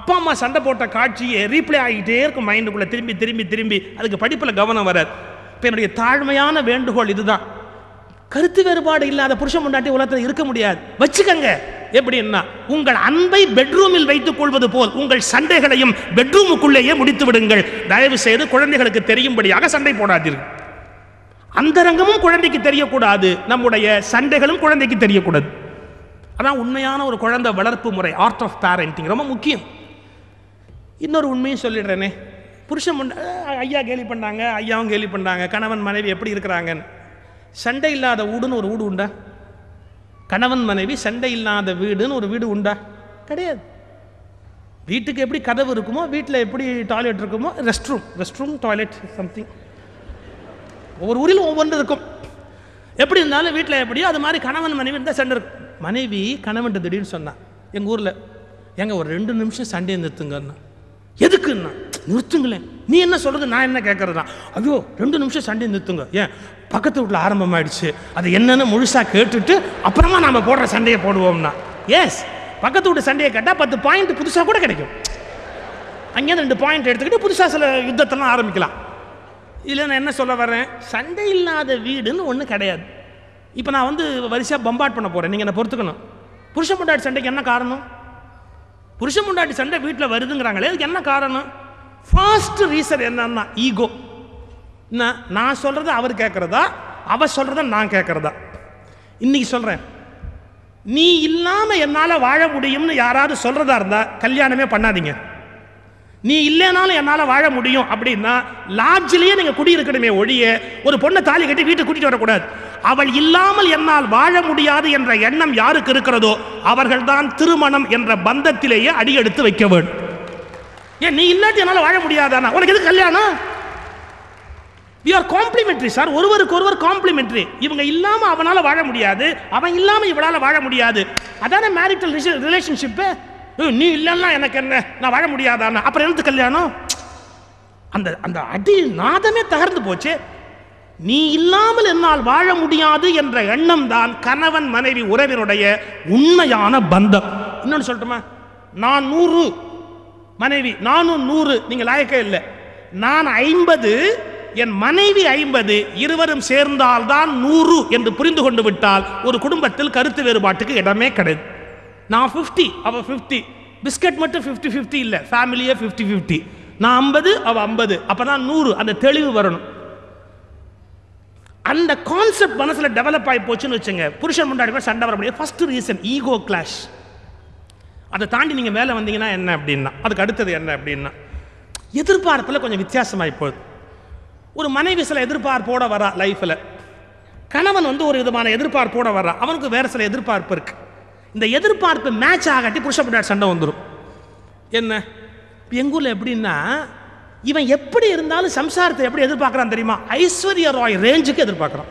அப்பா அம்மா சண்டை போட்ட காட்சியை ரீப்ளே ஆகிட்டே இருக்கும் மைண்டுக்குள்ளே திரும்பி திரும்பி திரும்பி அதுக்கு படிப்பில் கவனம் வராது இப்போ என்னுடைய தாழ்மையான வேண்டுகோள் இதுதான் கருத்து வேறுபாடு இல்லாத புருஷன் முன்னாடி உலகத்தில் இருக்க முடியாது வச்சுக்கங்க எப்படின்னா உங்கள் அன்பை பெட்ரூமில் வைத்துக் கொள்வது போல் உங்கள் சண்டைகளையும் பெட்ரூமுக்குள்ளேயே முடித்து விடுங்கள் தயவு செய்து குழந்தைகளுக்கு தெரியும்படியாக சண்டை போடாதீர்கள் அந்தரங்கமும் குழந்தைக்கு தெரியக்கூடாது நம்முடைய சண்டைகளும் குழந்தைக்கு தெரியக்கூடாது அதான் உண்மையான ஒரு குழந்தை வளர்ப்பு முறை ஆர்ட் ஆஃப் பேரண்டிங் ரொம்ப முக்கியம் இன்னொரு உண்மையும் சொல்லிடுறேனே புருஷன் முன்ன அஹ் ஐயா கேலி பண்ணாங்க ஐயாவும் கேலி பண்ணாங்க கணவன் மனைவி எப்படி இருக்கிறாங்கன்னு சண்டை இல்லாத வீடுன்னு ஒரு வீடு உண்டா கணவன் மனைவி சண்டை இல்லாத வீடுன்னு ஒரு வீடு உண்டா கிடையாது வீட்டுக்கு எப்படி கதவு இருக்குமோ வீட்டில் எப்படி டாய்லெட் இருக்குமோ restroom restroom toilet something ஒவ்வொரு ஊரிலும் ஒவ்வொன்று இருக்கும் எப்படி இருந்தாலும் வீட்டில் எப்படியோ அது மாதிரி கணவன் மனைவி இருந்தால் சண்டை இருக்கும் மனைவி கணவன் திடீர்னு சொன்னான் எங்கள் ஊரில் ஏங்க ஒரு ரெண்டு நிமிஷம் சண்டையை நிறுத்துங்கண்ணா எதுக்குன்னா நிறுத்துங்களேன் நீ என்ன சொல்றது நான் என்ன கேட்கறதா ஐயோ ரெண்டு நிமிஷம் சண்டையை நிறுத்துங்க ஏன் பக்கத்து வீட்டில் ஆரம்பமாயிடுச்சு அது என்னன்னு முழுசாக கேட்டுட்டு அப்புறமா நாம் போடுற சண்டையை போடுவோம்னா எஸ் பக்கத்து வீட்டு சண்டையை கேட்டால் பத்து பாயிண்ட் புதுசாக கூட கிடைக்கும் அங்கேருந்து ரெண்டு பாயிண்ட் எடுத்துக்கிட்டு புதுசாக சில யுத்தத்தெல்லாம் ஆரம்பிக்கலாம் இதில் நான் என்ன சொல்ல வரேன் சண்டை இல்லாத வீடுன்னு ஒன்றும் கிடையாது இப்போ நான் வந்து வரிசையாக பம்பாட் பண்ண போகிறேன் நீங்கள் என்னை பொறுத்துக்கணும் புருஷன் முண்டாடி சண்டைக்கு என்ன காரணம் புருஷன் முண்டாடி சண்டை வீட்டில் வருதுங்கிறாங்களே அதுக்கு என்ன காரணம் ஃபர்ஸ்ட் ரீசன் என்னன்னா ஈகோ என்ன நான் சொல்கிறத அவர் கேட்குறதா அவ சொல்கிறத நான் கேட்குறதா இன்னைக்கு சொல்கிறேன் நீ இல்லாமல் என்னால் வாழ முடியும்னு யாராவது சொல்கிறதா இருந்தால் கல்யாணமே பண்ணாதீங்க நீ இல்லைனாலும் என்னால் வாழ முடியும் அப்படின்னா லாட்ஜிலேயே நீங்கள் குடியிருக்கணுமே ஒழிய ஒரு பொண்ணை தாலி கட்டி வீட்டுக்கு கூட்டிட்டு வரக்கூடாது அவள் இல்லாமல் என்னால் வாழ முடியாது என்ற எண்ணம் யாருக்கு இருக்கிறதோ அவர்கள்தான் திருமணம் என்ற பந்தத்திலேயே அடியெடுத்து வைக்க வேண்டும் ஏன் நீ இல்லாட்டி என்னால் வாழ முடியாதானா உனக்கு எதுக்கு கல்யாணம் வி ஆர் காம்ப்ளிமெண்ட்ரி சார் ஒருவருக்கு ஒருவர் காம்ப்ளிமெண்ட்ரி இவங்க இல்லாமல் அவனால் வாழ முடியாது அவன் இல்லாமல் இவளால் வாழ முடியாது அதானே மேரிட்டல் ரிலேஷன்ஷிப்பு நீ இல்லைன்னா எனக்கு என்ன நான் வாழ முடியாதானா அப்புறம் எனக்கு கல்யாணம் அந்த அந்த அடி நாதமே தகர்ந்து போச்சு நீ இல்லாமல் என்னால் வாழ முடியாது என்ற எண்ணம் தான் கணவன் மனைவி உறவினுடைய உண்மையான பந்தம் இன்னொன்று சொல்லட்டுமா நான் நூறு மனைவி நானும் நூறு நீங்க லாயக்கே இல்லை நான் ஐம்பது என் மனைவி ஐம்பது இருவரும் சேர்ந்தால்தான் நூறு என்று புரிந்து கொண்டு விட்டால் ஒரு குடும்பத்தில் கருத்து வேறுபாட்டுக்கு இடமே கிடையாது நான் ஃபிஃப்டி அவ ஃபிஃப்டி பிஸ்கட் மட்டும் ஃபிஃப்டி ஃபிஃப்டி இல்லை ஃபேமிலியே ஃபிஃப்டி ஃபிஃப்டி நான் ஐம்பது அவ ஐம்பது அப்போ தான் நூறு அந்த தெளிவு வரணும் அந்த கான்செப்ட் மனசுல டெவலப் ஆகி போச்சுன்னு வச்சுங்க புருஷன் முன்னாடி கூட சண்டை வர முடியாது ஃபர்ஸ்ட் ரீசன் ஈகோ கிளாஷ் அதை தாண்டி நீங்கள் மேலே வந்தீங்கன்னா என்ன அப்படின்னா அதுக்கு அடுத்தது என்ன அப்படின்னா எதிர்பார்ப்பில் கொஞ்சம் வித்தியாசமாகி போகுது ஒரு மனைவி சில எதிர்பார்ப்போட வரா லைஃப்பில் கணவன் வந்து ஒரு விதமான எதிர்பார்ப்போட வரா அவனுக்கு வேறு சில எதிர்பார்ப்பு இருக்கு இந்த எதிர்பார்ப்பு மேட்ச் ஆகாட்டி புருஷ முன்னாடி சண்டை வந்துடும் என்ன இப்போ எங்கள் ஊரில் எப்படின்னா இவன் எப்படி இருந்தாலும் சம்சாரத்தை எப்படி எதிர்பார்க்குறான் தெரியுமா ஐஸ்வர்யா ராய் ரேஞ்சுக்கு எதிர்பார்க்குறான்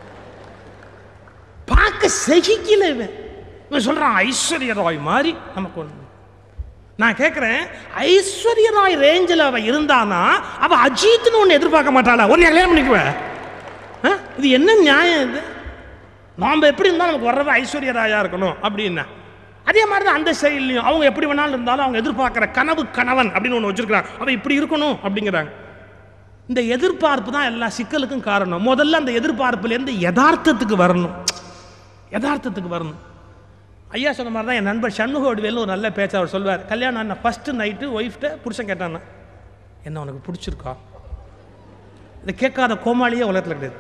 பார்க்க சகிக்கல இவன் இவன் சொல்கிறான் ஐஸ்வர்யா ராய் மாதிரி நமக்கு ஒன்று நான் கேட்குறேன் ஐஸ்வர்ய ராய் ரேஞ்சில் அவள் இருந்தானா அவள் அஜித்னு ஒன்று எதிர்பார்க்க மாட்டாளா ஒன்று கல்யாணம் பண்ணிக்குவேன் ஆ? இது என்ன நியாயம் இது நாம் எப்படி இருந்தாலும் நமக்கு வர்றது ஐஸ்வர்ய ராயா இருக்கணும் அப்படின்னா அதே மாதிரி தான் அந்த செயல்லையும் அவங்க எப்படி வேணாலும் இருந்தாலும் அவங்க எதிர்பார்க்குற கனவு கணவன் அப்படின்னு ஒன்று வச்சிருக்கிறாங்க அவன் இப்படி இருக்கணும் அப்படிங்கிறாங்க இந்த எதிர்பார்ப்பு தான் எல்லா சிக்கலுக்கும் காரணம் முதல்ல அந்த எதிர்பார்ப்புலேருந்து யதார்த்தத்துக்கு வரணும் யதார்த்தத்துக்கு வரணும் ஐயா சொன்ன மாதிரி தான் என் நண்பர் சண்முக வடிவேல்னு ஒரு நல்ல பேச்சு அவர் சொல்வார் கல்யாணம் ஆன ஃபஸ்ட்டு நைட்டு ஒய்ஃப்ட்ட புருஷன் கேட்டான்னா என்ன உனக்கு பிடிச்சிருக்கா இதை கேட்காத கோமாளியே உலகத்தில் கிடையாது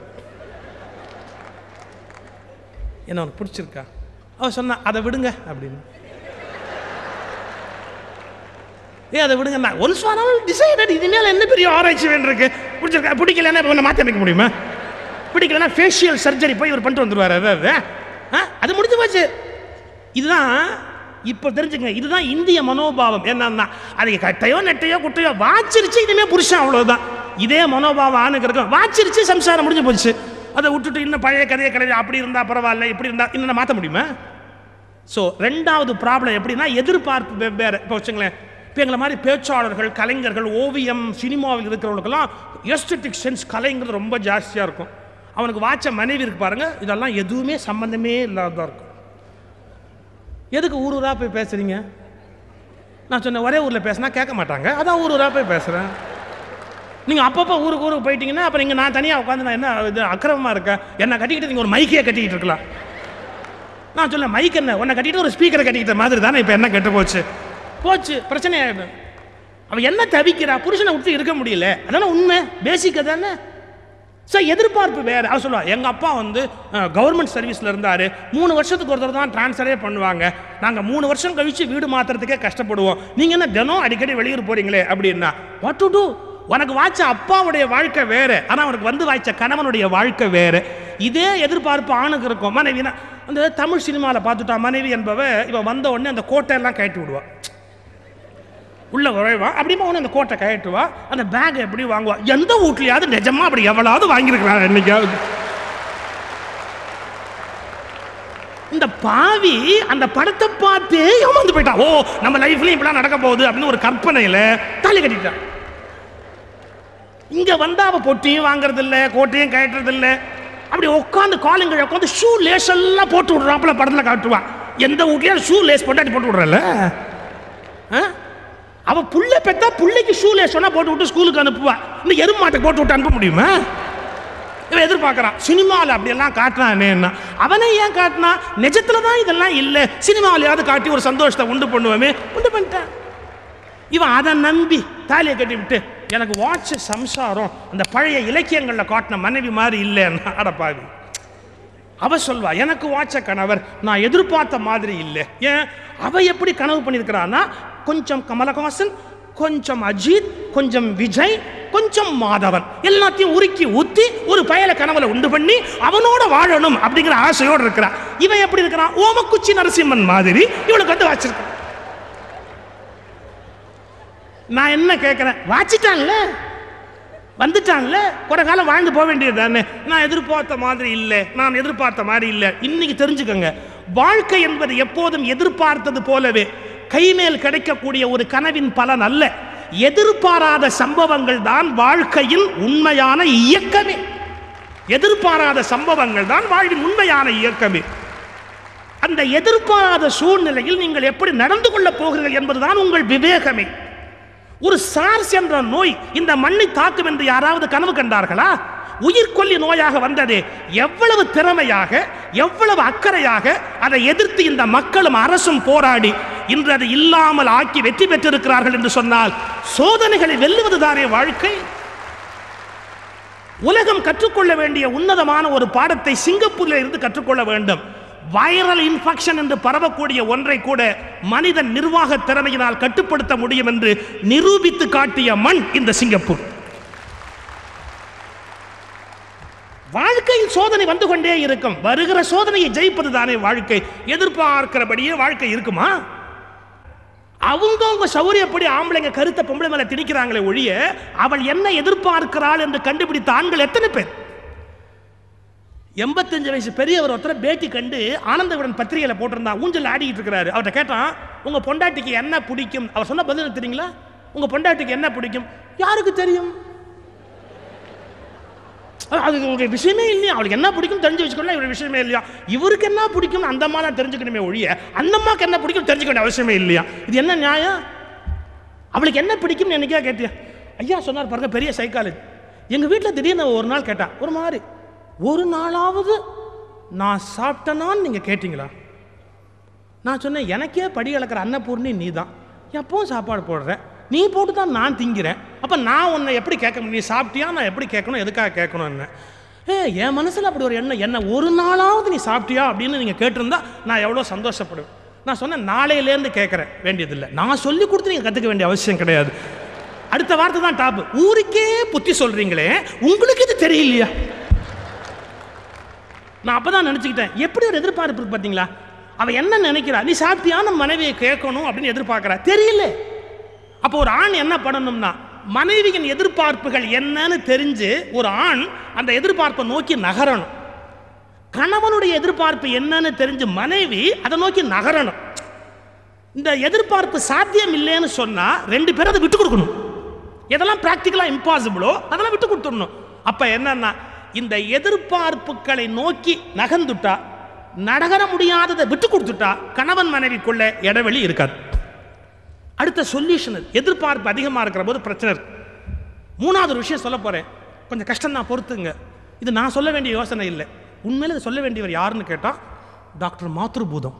என்ன உனக்கு பிடிச்சிருக்கா அவ சொன்னா அதை விடுங்க அப்படின்னு ஏ அதை விடுங்க நான் ஒன்ஸ் ஆனாலும் டிசைடட் இனிமேல் என்ன பெரிய ஆராய்ச்சி வேண்டியிருக்கு பிடிச்சிருக்கா பிடிக்கலன்னா இப்போ மாற்றி அமைக்க முடியுமா பிடிக்கலன்னா ஃபேஷியல் சர்ஜரி போய் இவர் பண்ணிட்டு வந்துருவார் அதாவது ஆ அது முடிஞ்சு போச்சு இதுதான் இப்போ தெரிஞ்சுங்க இதுதான் இந்திய மனோபாவம் என்னன்னா அது கட்டையோ நெட்டையோ குட்டையோ வாச்சிருச்சு இனிமே புருஷன் அவ்வளவுதான் இதே மனோபாவம் ஆணுக்கு இருக்கும் வாச்சிருச்சு சம்சாரம் முடிஞ்சு போச்சு அதை விட்டுட்டு இன்னும் பழைய கதையை கிடையாது அப்படி இருந்தால் பரவாயில்ல இப்படி இருந்தால் இன்னும் மாற்ற முடியுமா ஸோ ரெண்டாவது ப்ராப்ளம் எப்படின்னா எதிர்பார்ப்பு வெவ்வேறு இப்போ வச்சுங்களேன் இப்போ எங்களை மாதிரி பேச்சாளர்கள் கலைஞர்கள் ஓவியம் சினிமாவில் இருக்கிறவங்களுக்கெல்லாம் எஸ்தட்டிக் சென்ஸ் கலைங்கிறது ரொம்ப ஜாஸ்தியாக இருக்கும் அவனுக்கு வாட்ச மனைவி இருக்கு பாருங்க இதெல்லாம் எதுவுமே சம்மந்தமே இல்லாததாக இருக்கும் எதுக்கு ஊர் ஊரா போய் பேசுறீங்க நான் சொன்னேன் ஒரே ஊரில் பேசினா கேட்க மாட்டாங்க அதான் ஊர் ஊராக போய் பேசுகிறேன் நீங்கள் அப்பப்போ ஊருக்கு ஊருக்கு போயிட்டீங்கன்னா அப்புறம் இங்கே நான் தனியாக உட்காந்து நான் என்ன இது அக்கிரமமாக இருக்கேன் என்னை கட்டிக்கிட்டு நீங்கள் ஒரு மைக்கையே கட்டிக்கிட்டு இருக்கலாம் நான் சொல்ல மைக் என்ன உன்னை கட்டிட்டு ஒரு ஸ்பீக்கரை கட்டிக்கிட்ட மாதிரி தானே இப்போ என்ன கெட்டு போச்சு போச்சு பிரச்சனை ஆகிடும் அவன் என்ன தவிக்கிறா புருஷனை விட்டு இருக்க முடியல அதானே உண்மை பேசிக்க தானே சார் எதிர்பார்ப்பு வேறு அவர் சொல்லுவா எங்கள் அப்பா வந்து கவர்மெண்ட் சர்வீஸில் இருந்தார் மூணு வருஷத்துக்கு ஒருத்தர் தான் ட்ரான்ஸ்ஃபரே பண்ணுவாங்க நாங்கள் மூணு வருஷம் கழித்து வீடு மாற்றுறதுக்கே கஷ்டப்படுவோம் நீங்கள் என்ன தினம் அடிக்கடி வெளியூர் போகிறீங்களே அப்படின்னா வாட் டு டூ உனக்கு வாய்ச்ச அப்பாவுடைய வாழ்க்கை வேறு ஆனால் அவனுக்கு வந்து வாய்ச்ச கணவனுடைய வாழ்க்கை வேறு இதே எதிர்பார்ப்பு ஆணுக்கு இருக்கும் மனைவினா அந்த தமிழ் சினிமாவில் பார்த்துட்டா மனைவி என்பவ இவன் வந்த உடனே அந்த கோட்டையெல்லாம் கழட்டி விடுவா உள்ள உழைவா அப்படிமா ஒன்று அந்த கோட்டை கழட்டுவா அந்த பேக் எப்படி வாங்குவா எந்த வீட்லையாவது நிஜமா அப்படி எவ்வளவு வாங்கியிருக்கிறான் என்னைக்காவது இந்த பாவி அந்த படத்தை பார்த்தே ஏமாந்து போயிட்டான் ஓ நம்ம லைஃப்லயும் இப்படிலாம் நடக்க போகுது அப்படின்னு ஒரு கற்பனையில தாலி கட்டிட்டான் இங்க வந்தா அவ பொட்டியும் வாங்குறது இல்ல கோட்டையும் கழட்டுறது இல்ல அப்படி உட்காந்து காலிங்க உட்காந்து ஷூ லேஸ் எல்லாம் போட்டு விடுறாப்புல படத்துல காட்டுவான் எந்த வீட்லயும் ஷூ லேஸ் போட்டாட்டி போட்டு விடுறல ஆ? அவ புள்ள பெத்தா புள்ளைக்கு ஷூ லேஸ் சொன்னா போட்டு விட்டு ஸ்கூலுக்கு அனுப்புவா இந்த எருமாட்டை போட்டு விட்டு அனுப்ப முடியுமா இவன் எதிர்பார்க்கறான் சினிமாவில் அப்படியெல்லாம் காட்டுறானேன்னா அவனை ஏன் காட்டினா நிஜத்துல தான் இதெல்லாம் இல்லை சினிமாவிலையாவது காட்டி ஒரு சந்தோஷத்தை உண்டு பண்ணுவோமே உண்டு பண்ணிட்டான் இவன் அதை நம்பி தாலியை கட்டி விட்டு எனக்கு வாட்ச் சம்சாரம் அந்த பழைய இலக்கியங்களில் காட்டின மனைவி மாதிரி இல்லைன்னா அடப்பாவி அவ சொல்வா எனக்கு வாட்ச கணவர் நான் எதிர்பார்த்த மாதிரி இல்லை ஏன் அவ எப்படி கனவு பண்ணியிருக்கிறான்னா கொஞ்சம் கமலஹாசன் கொஞ்சம் அஜித் கொஞ்சம் விஜய் கொஞ்சம் மாதவன் எல்லாத்தையும் உருக்கி ஊத்தி ஒரு பயல கனவுல உண்டு பண்ணி அவனோட வாழணும் அப்படிங்கிற ஆசையோடு இருக்கிறான் இவன் எப்படி இருக்கிறான் ஓமக்குச்சி நரசிம்மன் மாதிரி இவனுக்கு வந்து வச்சிருக்கான் நான் என்ன கேட்கிறேன் வாச்சிட்டான்ல வந்துட்டான்ல குறை காலம் வாழ்ந்து போக வேண்டியது தானே நான் எதிர்பார்த்த மாதிரி இல்லை நான் எதிர்பார்த்த மாதிரி இல்லை இன்னைக்கு தெரிஞ்சுக்கோங்க வாழ்க்கை என்பது எப்போதும் எதிர்பார்த்தது போலவே கைமேல் கிடைக்கக்கூடிய ஒரு கனவின் பலன் அல்ல எதிர்பாராத சம்பவங்கள் தான் வாழ்க்கையின் உண்மையான இயக்கமே எதிர்பாராத சம்பவங்கள் தான் வாழ்வின் உண்மையான இயக்கமே அந்த எதிர்பாராத சூழ்நிலையில் நீங்கள் எப்படி நடந்து கொள்ளப் போகிறீர்கள் என்பதுதான் உங்கள் விவேகமே ஒரு சார்ஸ் என்ற நோய் இந்த மண்ணை தாக்கும் என்று யாராவது கனவு கண்டார்களா உயிர்கொல்லி நோயாக வந்தது எவ்வளவு திறமையாக எவ்வளவு அக்கறையாக அதை எதிர்த்து இந்த மக்களும் அரசும் போராடி இன்று அதை இல்லாமல் ஆக்கி வெற்றி பெற்றிருக்கிறார்கள் என்று சொன்னால் சோதனைகளை வெல்லுவதுதானே வாழ்க்கை உலகம் கற்றுக்கொள்ள வேண்டிய உன்னதமான ஒரு பாடத்தை சிங்கப்பூரில் இருந்து கற்றுக்கொள்ள வேண்டும் வைரல் இன்ஃபெக்ஷன் என்று பரவக்கூடிய ஒன்றை கூட மனிதன் நிர்வாக திறமையினால் கட்டுப்படுத்த முடியும் என்று நிரூபித்து காட்டிய மண் இந்த சிங்கப்பூர் வாழ்க்கையில் சோதனை வந்து கொண்டே இருக்கும் வருகிற சோதனையை ஜெயிப்பது தானே வாழ்க்கை எதிர்பார்க்கிறபடியே வாழ்க்கை இருக்குமா அவங்கவுங்க சௌரியப்படி ஆம்பளைங்க கருத்தை பொம்பளை மேல திணிக்கிறாங்களே ஒழிய அவள் என்ன எதிர்பார்க்கிறாள் என்று கண்டுபிடித்த ஆண்கள் எத்தனை பேர் எண்பத்தஞ்சு வயசு பெரியவர் ஒருத்தர் பேட்டி கண்டு ஆனந்த விடன் பத்திரிகையில் போட்டிருந்தா ஊஞ்சல் ஆடிக்கிட்டு இருக்கிறாரு அவர்கிட்ட கேட்டான் உங்க பொண்டாட்டிக்கு என்ன பிடிக்கும் அவர் சொன்ன பதில் என்ன தெரியுங்களா உங்க பொண்டாட்டிக்கு என்ன பிடிக்கும் யாருக்கு தெரியும் அது- அது ஒரு விஷயமே இல்லையா அவளுக்கு என்ன பிடிக்கும் தெரிஞ்சு வச்சுக்கணும் இவரு விஷயமே இல்லையா இவருக்கு என்ன பிடிக்கும் அந்த அம்மா தான் தெரிஞ்சுக்கணுமே ஒழிய அந்த அம்மாக்கு என்ன பிடிக்கும் தெரிஞ்சுக்க வேண்டிய அவசியமே இல்லையா இது என்ன நியாயம் அவளுக்கு என்ன பிடிக்கும்னு என்னைக்கா கேட்டியா ஐயா சொன்னார் பாருங்க பெரிய சைக்காலஜி எங்க வீட்டில் திடீர்னு அவ ஒரு நாள் கேட்டா ஒரு மாதிரி ஒரு நாளாவது நான் சாப்பிட்டேனான்னு நீங்க கேட்டீங்களா நான் சொன்னேன் எனக்கே படி அளக்கிற அன்னபூர்ணி நீ தான் எப்பவும் சாப்பாடு போடுற நீ போட்டு தான் நான் திங்கிறேன் அப்போ நான் உன்னை எப்படி கேட்க முடியும் நீ சாப்பிட்டியா நான் எப்படி கேட்கணும் எதுக்காக கேட்கணும் என்ன ஏ என் மனசில் அப்படி ஒரு எண்ணம் என்ன ஒரு நாளாவது நீ சாப்பிட்டியா அப்படின்னு நீங்கள் கேட்டிருந்தா நான் எவ்வளோ சந்தோஷப்படுவேன் நான் சொன்னேன் நாளையிலேருந்து கேட்குறேன் வேண்டியதில்லை நான் சொல்லி கொடுத்து நீங்கள் கற்றுக்க வேண்டிய அவசியம் கிடையாது அடுத்த வார்த்தை தான் டாப் ஊருக்கே புத்தி சொல்கிறீங்களே உங்களுக்கு இது தெரியலையா நான் அப்பதான் நினச்சிக்கிட்டேன் எப்படி ஒரு எதிர்பார்ப்பு இருக்கு பார்த்தீங்களா அவன் என்ன நினைக்கிறா நீ சாப்பிட்டியான மனைவியை கேட்கணும் அப்படின்னு எதிர்பார்க்கறா தெரியல அப்போ ஒரு ஆண் என்ன பண்ணணும்னா மனைவியின் எதிர்பார்ப்புகள் என்னன்னு தெரிஞ்சு ஒரு ஆண் அந்த எதிர்பார்ப்பை நோக்கி நகரணும் கணவனுடைய எதிர்பார்ப்பு என்னன்னு தெரிஞ்சு மனைவி அதை நோக்கி நகரணும் இந்த எதிர்பார்ப்பு சாத்தியம் இல்லைன்னு சொன்னா ரெண்டு பேரும் அதை விட்டு கொடுக்கணும் எதெல்லாம் பிராக்டிக்கலா இம்பாசிபிளோ அதெல்லாம் விட்டு கொடுத்துடணும் அப்ப என்னன்னா இந்த எதிர்பார்ப்புகளை நோக்கி நகர்ந்துட்டா நகர முடியாததை விட்டு கொடுத்துட்டா கணவன் மனைவிக்குள்ள இடைவெளி இருக்காது அடுத்த சொல்யூஷன் எதிர்பார்ப்பு அதிகமாக இருக்கிற போது பிரச்சனை இருக்கு மூணாவது ஒரு விஷயம் சொல்ல போகிறேன் கொஞ்சம் கஷ்டம் தான் பொறுத்துங்க இது நான் சொல்ல வேண்டிய யோசனை இல்லை உண்மையில இதை சொல்ல வேண்டியவர் யாருன்னு கேட்டால் டாக்டர் மாத்ருபூதம்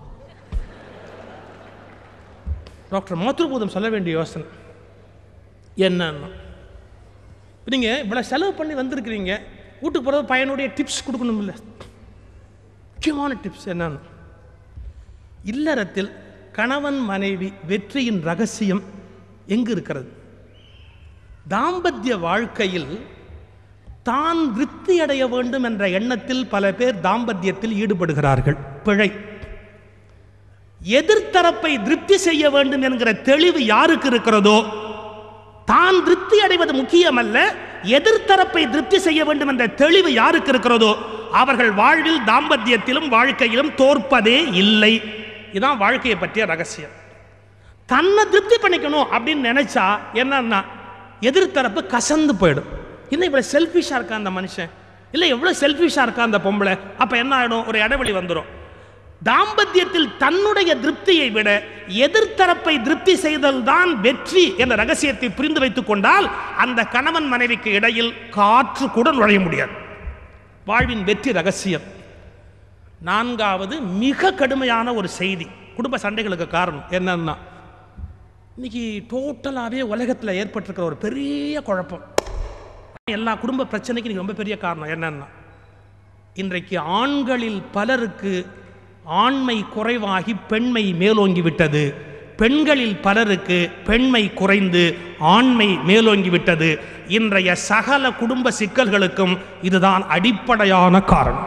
டாக்டர் மாத்ருபூதம் சொல்ல வேண்டிய யோசனை என்னன்னா நீங்கள் இவ்வளோ செலவு பண்ணி வந்திருக்கிறீங்க வீட்டுக்கு போகிறது பையனுடைய டிப்ஸ் கொடுக்கணும்ல முக்கியமான டிப்ஸ் என்னன்னு இல்லறத்தில் கணவன் மனைவி வெற்றியின் ரகசியம் எங்கு இருக்கிறது தாம்பத்திய வாழ்க்கையில் தான் திருப்தி அடைய வேண்டும் என்ற எண்ணத்தில் பல பேர் தாம்பத்தியத்தில் ஈடுபடுகிறார்கள் பிழை எதிர்த்தரப்பை திருப்தி செய்ய வேண்டும் என்கிற தெளிவு யாருக்கு இருக்கிறதோ தான் திருப்தி அடைவது முக்கியமல்ல எதிர்த்தரப்பை திருப்தி செய்ய வேண்டும் என்ற தெளிவு யாருக்கு இருக்கிறதோ அவர்கள் வாழ்வில் தாம்பத்தியத்திலும் வாழ்க்கையிலும் தோற்பதே இல்லை இதான் வாழ்க்கையை பற்றிய ரகசியம் தன்னை திருப்தி பண்ணிக்கணும் அப்படின்னு நினைச்சா என்னன்னா எதிர்த்தரப்பு கசந்து போயிடும் இன்னும் இவ்வளோ செல்ஃபிஷாக இருக்கா அந்த மனுஷன் இல்லை எவ்வளோ செல்ஃபிஷாக இருக்கா அந்த பொம்பளை அப்போ என்ன ஆகிடும் ஒரு இடைவெளி வந்துடும் தாம்பத்தியத்தில் தன்னுடைய திருப்தியை விட எதிர்த்தரப்பை திருப்தி செய்தல் தான் வெற்றி என்ற ரகசியத்தை புரிந்து வைத்துக் கொண்டால் அந்த கணவன் மனைவிக்கு இடையில் காற்று கூட நுழைய முடியாது வாழ்வின் வெற்றி ரகசியம் நான்காவது மிக கடுமையான ஒரு செய்தி குடும்ப சண்டைகளுக்கு காரணம் என்னன்னா இன்னைக்கு டோட்டலாகவே உலகத்தில் ஏற்பட்டிருக்கிற ஒரு பெரிய குழப்பம் எல்லா குடும்ப பிரச்சனைக்கு இன்னைக்கு ரொம்ப பெரிய காரணம் என்னன்னா இன்றைக்கு ஆண்களில் பலருக்கு ஆண்மை குறைவாகி பெண்மை மேலோங்கி விட்டது பெண்களில் பலருக்கு பெண்மை குறைந்து ஆண்மை மேலோங்கி விட்டது இன்றைய சகல குடும்ப சிக்கல்களுக்கும் இதுதான் அடிப்படையான காரணம்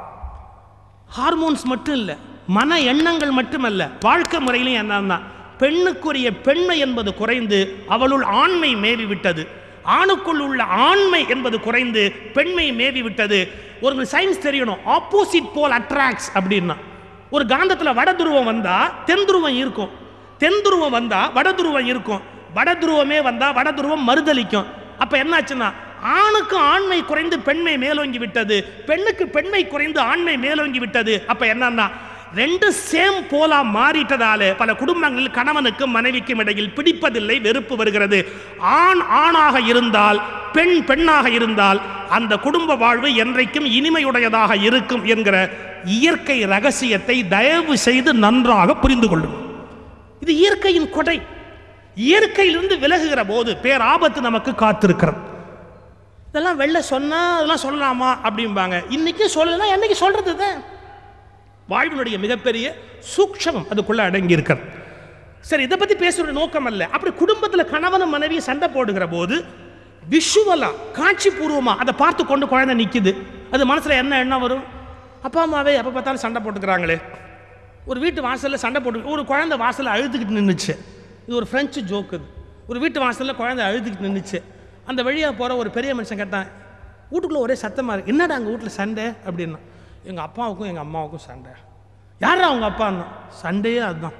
ஹார்மோன்ஸ் மட்டும் இல்லை மன எண்ணங்கள் மட்டுமல்ல வாழ்க்கை முறையிலும் என்னன்னா பெண்ணுக்குரிய பெண்மை என்பது குறைந்து அவளுள் ஆண்மை மேவி விட்டது ஆணுக்குள் உள்ள ஆண்மை என்பது குறைந்து பெண்மை மேவி விட்டது ஒரு சயின்ஸ் தெரியணும் ஆப்போசிட் போல் அட்ராக்ட்ஸ் அப்படின்னா ஒரு காந்தத்தில் வட துருவம் வந்தா தென் துருவம் இருக்கும் தென் துருவம் வந்தா வட துருவம் இருக்கும் வட துருவமே வந்தா வட துருவம் மறுதளிக்கும் அப்ப என்னாச்சுன்னா ஆணுக்கு ஆண்மை குறைந்து பெண்மை மேலோங்கி விட்டது பெண்ணுக்கு பெண்மை குறைந்து ஆண்மை மேலோங்கி விட்டது அப்ப என்னன்னா ரெண்டு சேம் போலா மாறிட்டதால பல குடும்பங்களில் கணவனுக்கும் மனைவிக்கும் இடையில் பிடிப்பதில்லை வெறுப்பு வருகிறது ஆண் ஆணாக இருந்தால் பெண் பெண்ணாக இருந்தால் அந்த குடும்ப வாழ்வு என்றைக்கும் இனிமையுடையதாக இருக்கும் என்கிற இயற்கை ரகசியத்தை தயவு செய்து நன்றாக புரிந்து கொள்ளும் இது இயற்கையின் கொடை இயற்கையிலிருந்து விலகுகிற போது பேராபத்து நமக்கு காத்திருக்கிறது இதெல்லாம் வெளில சொன்னா அதெல்லாம் சொல்லலாமா அப்படிம்பாங்க இன்னைக்கு சொல்லலாம் என்னைக்கு சொல்றது தான் வாழ்வினுடைய மிகப்பெரிய சூக்ஷமம் அதுக்குள்ள அடங்கி இருக்கிறது சரி இதை பத்தி பேசுற நோக்கம் அல்ல அப்படி குடும்பத்தில் கணவனும் மனைவியும் சண்டை போடுகிற போது விஷுவலா காட்சி பூர்வமா அதை பார்த்து கொண்டு குழந்தை நிக்குது அது மனசுல என்ன எண்ணம் வரும் அப்பா அம்மாவே எப்போ பார்த்தாலும் சண்டை போட்டுக்கிறாங்களே ஒரு வீட்டு வாசல்ல சண்டை போட்டு ஒரு குழந்தை வாசல்ல அழுதுகிட்டு நின்றுச்சு இது ஒரு ஃப்ரெஞ்சு ஜோக்கு இது ஒரு வீட்டு வாசல்ல குழந்தை அழுதுகிட்டு நின்றுச்சு அந்த வழியா போற ஒரு பெரிய மனுஷன் கேட்டான் வீட்டுக்குள்ள ஒரே சத்தமா இருக்கு என்னடா அங்க வீட்டில் சண்டை அப்படின்னா எங்க அப்பாவுக்கும் எங்க அம்மாவுக்கும் சண்டை யாரா அவங்க அப்பான்னா சண்டையே அதுதான்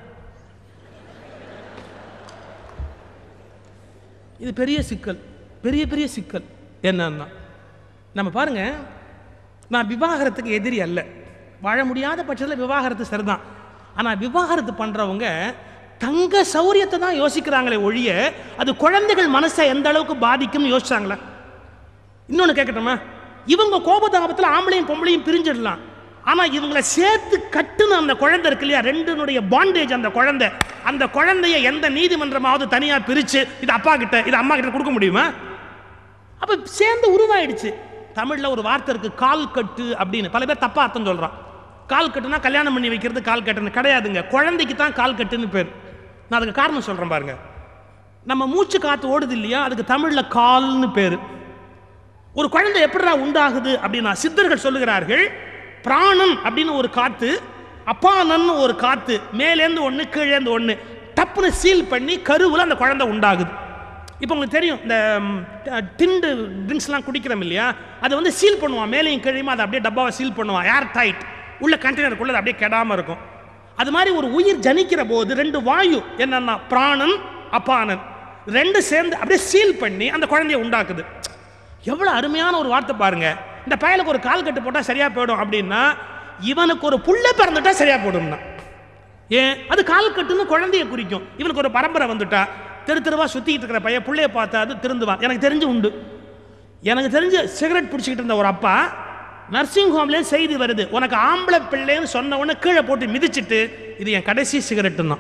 இது பெரிய சிக்கல் பெரிய பெரிய சிக்கல் என்னன்னா நம்ம பாருங்க நான் விவாகரத்துக்கு எதிரி அல்ல வாழ முடியாத பட்சத்தில் விவாகரத்து சரிதான் ஆனால் விவாகரத்து பண்ணுறவங்க தங்க சௌரியத்தை தான் யோசிக்கிறாங்களே ஒழிய அது குழந்தைகள் மனசை எந்த அளவுக்கு பாதிக்கும்னு யோசிச்சாங்களா இன்னொன்று கேட்கட்டுமா இவங்க கோபதாபத்தில் ஆம்பளையும் பொம்பளையும் பிரிஞ்சிடலாம் ஆனால் இவங்களை சேர்த்து கட்டுன அந்த குழந்தை இருக்கு இல்லையா ரெண்டுனுடைய பாண்டேஜ் அந்த குழந்தை அந்த குழந்தைய எந்த நீதிமன்றமாவது தனியாக பிரித்து இது அப்பா கிட்ட இது அம்மா கிட்ட கொடுக்க முடியுமா அப்போ சேர்ந்து உருவாயிடுச்சு தமிழில் ஒரு வார்த்தை இருக்கு கால் கட்டு அப்படின்னு பல பேர் தப்பா அர்த்தம் சொல்றான் கால் கட்டுனா கல்யாணம் பண்ணி வைக்கிறது கால் கட்டுன்னு கிடையாதுங்க குழந்தைக்கு தான் கால் கட்டுன்னு பேர் நான் அதுக்கு காரணம் சொல்றேன் பாருங்க நம்ம மூச்சு காத்து ஓடுது இல்லையா அதுக்கு தமிழில் கால்னு பேர் ஒரு குழந்தை எப்படிடா உண்டாகுது அப்படின்னா சித்தர்கள் சொல்லுகிறார்கள் பிராணன் அப்படின்னு ஒரு காத்து அப்பானன்னு ஒரு காத்து மேலேந்து ஒன்று கீழேந்து ஒன்று டப்புன்னு சீல் பண்ணி கருவில் அந்த குழந்தை உண்டாகுது இப்போ உங்களுக்கு தெரியும் இந்த ம், ட- டிண்டு ட்ரிங்க்ஸ்லாம் குடிக்கிறோம் இல்லையா அதை வந்து சீல் பண்ணுவான் மேலேயும் கீழையும் அதை அப்படியே டப்பாவை சீல் பண்ணுவான் ஏர் டைட் உள்ள கண்டெய்னருக்குள்ள அது அப்படியே கெடாமல் இருக்கும் அது மாதிரி ஒரு உயிர் ஜனிக்கிற போது ரெண்டு வாயு என்னன்னா பிராணன் அப்பானன் ரெண்டு சேர்ந்து அப்படியே சீல் பண்ணி அந்த குழந்தைய உண்டாக்குது எவ்வளோ அருமையான ஒரு வார்த்தை பாருங்க இந்த பயலுக்கு ஒரு கால் கட்டு போட்டால் சரியா போயிடும் அப்படின்னா இவனுக்கு ஒரு புள்ள பிறந்துட்டா சரியா போயிடும்னா ஏன் அது கால் கட்டுன்னு குழந்தைய குறிக்கும் இவனுக்கு ஒரு பரம்பரை வந்துட்டா தெரு தெருவா சுத்திட்டு இருக்கிற பையன் புள்ளைய பார்த்தா அது திருந்துவான் எனக்கு தெரிஞ்சு உண்டு எனக்கு தெரிஞ்சு சிகரெட் பிடிச்சிக்கிட்டு இருந்த ஒரு அப்பா நர்சிங் ஹோம்ல செய்தி வருது உனக்கு ஆம்பளை பிள்ளைன்னு சொன்ன உடனே கீழே போட்டு மிதிச்சிட்டு இது என் கடைசி சிகரெட்டுன்னா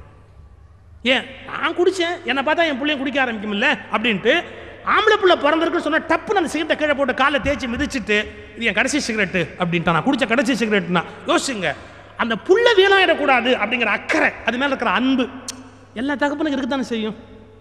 ஏன் நான் குடித்தேன் என்னை பார்த்தா என் பிள்ளையும் குடிக்க ஆரம்பிக்கும்ல அப்படின்ட்டு ஆம்பளை புள்ள பிறந்திருக்குன்னு சொன்னா டப்புன்னு அந்த சிகரெட்டை கீழே போட்டு காலை தேய்ச்சி மிதிச்சிட்டு இது என் கடைசி சிகரெட்டு அப்படின்ட்டு நான் குடிச்ச கடைசி சிகரெட்னா யோசிச்சுங்க அந்த புள்ள வீணாயிடக்கூடாது அப்படிங்கிற அக்கறை அது மேலே இருக்கிற அன்பு எல்லா தகப்பனுக்கு இருக்குதானே செய்யும்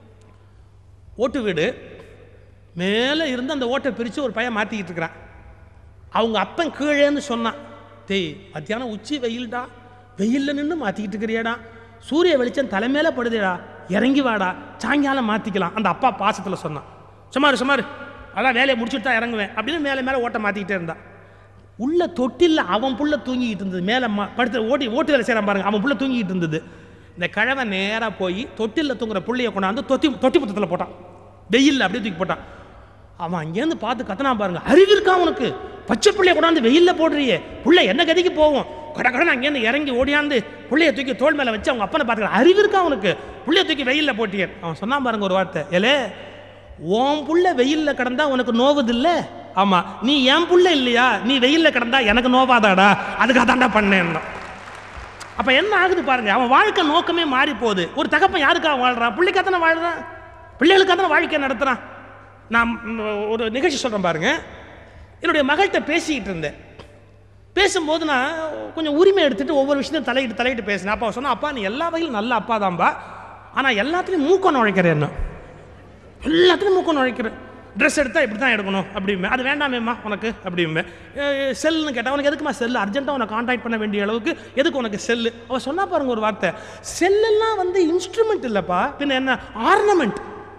ஓட்டு வீடு மேலே இருந்து அந்த ஓட்டை பிரித்து ஒரு பையன் மாற்றிக்கிட்டு இருக்கிறான் அவங்க அப்பன் கீழேன்னு சொன்னான் டேய் மத்தியானம் உச்சி வெயில்டா வெயில்ல நின்று மாற்றிக்கிட்டு இருக்கிறியாடா சூரிய வெளிச்சம் தலைமையில படுதேடா இறங்கி வாடா சாயங்காலம் மாற்றிக்கலாம் அந்த அப்பா பாசத்தில் சொன்னான் சுமாரு சுமாரு அதான் வேலையை முடிச்சுட்டு தான் இறங்குவேன் அப்படின்னு மேலே மேலே ஓட்டை மாற்றிக்கிட்டே இருந்தான் உள்ள தொட்டில்ல அவன் புள்ள தூங்கிக்கிட்டு இருந்தது மேலே ம- படுத்து ஓட்டி ஓட்டு வேலை செய்கிறான் பாருங்க அவன் புள்ள தூங்கிக்கிட்டு இருந்தது இந்த கிழவன் நேராக போய் தொட்டில்ல தூங்குற புள்ளைய கொண்டாந்து தொட்டி தொட்டி புத்தத்தில் போட்டான் வெயில்ல அப்படியே தூக்கி போட்டான் அவன் அங்கேருந்து பார்த்து கத்தனா பாருங்க அறிவு இருக்கா அவனுக்கு பச்சை பிள்ளைய கொண்டாந்து வெயில்ல போடுறியே புள்ள என்ன கதிக்கு போவோம் கட கடன்னு அங்கேருந்து இறங்கி ஓடியாந்து புள்ளைய தூக்கி தோள் மேலே வச்சு அவங்க அப்பனை பார்த்துக்கிற அறிவு இருக்கா அவனுக்கு புள்ளைய தூக்கி வெயில்ல போட்டியே அவன் சொன்னான் பாருங்க ஒரு வார்த்தை ஏலே உன் புள்ள வெயில்ல கிடந்தா உனக்கு நோவுது இல்ல ஆமா நீ என் புள்ள இல்லையா நீ வெயில்ல கிடந்தா எனக்கு நோவாதாடா அதுக்காக தான்டா பண்ணேன் அப்ப என்ன ஆகுது பாருங்க அவன் வாழ்க்கை நோக்கமே மாறி போகுது ஒரு தகப்பன் யாருக்காக வாழ்றான் பிள்ளைக்காக தானே வாழ்றான் பிள்ளைகளுக்காக தானே வாழ்க்கை நடத்துறான் நான் ம், ஒரு நிகழ்ச்சி சொல்றேன் பாருங்க என்னுடைய மகள்கிட்ட பேசிக்கிட்டு இருந்தேன் பேசும்போது நான் கொஞ்சம் உரிமை எடுத்துட்டு ஒவ்வொரு விஷயத்தையும் தலையிட்டு தலையிட்டு பேசினேன் அப்பா அவ சொன்னா அப்பா நீ எல்லா வகையிலும் நல்ல அப்பா தான்பா ஆனால் எல்லாத்துலேயும் மூக்கம் நுழைக்கிறேன் என்ன எல்லாத்துலையும் மூக்கம் நுழைக்கிறேன் ட்ரெஸ் எடுத்தால் இப்படி தான் எடுக்கணும் அப்படிம்பே அது வேண்டாமேம்மா உனக்கு அப்படிம்பே செல்லுன்னு கேட்டால் உனக்கு எதுக்குமா செல்லு அர்ஜென்ட்டாக உனக்கு காண்டாக்ட் பண்ண வேண்டிய அளவுக்கு எதுக்கு உனக்கு செல்லு அவள் சொன்னா பாருங்க ஒரு வார்த்தை செல்லெல்லாம் வந்து இன்ஸ்ட்ருமெண்ட் இல்லைப்பா பின்ன என்ன ஆர்னமெண்ட்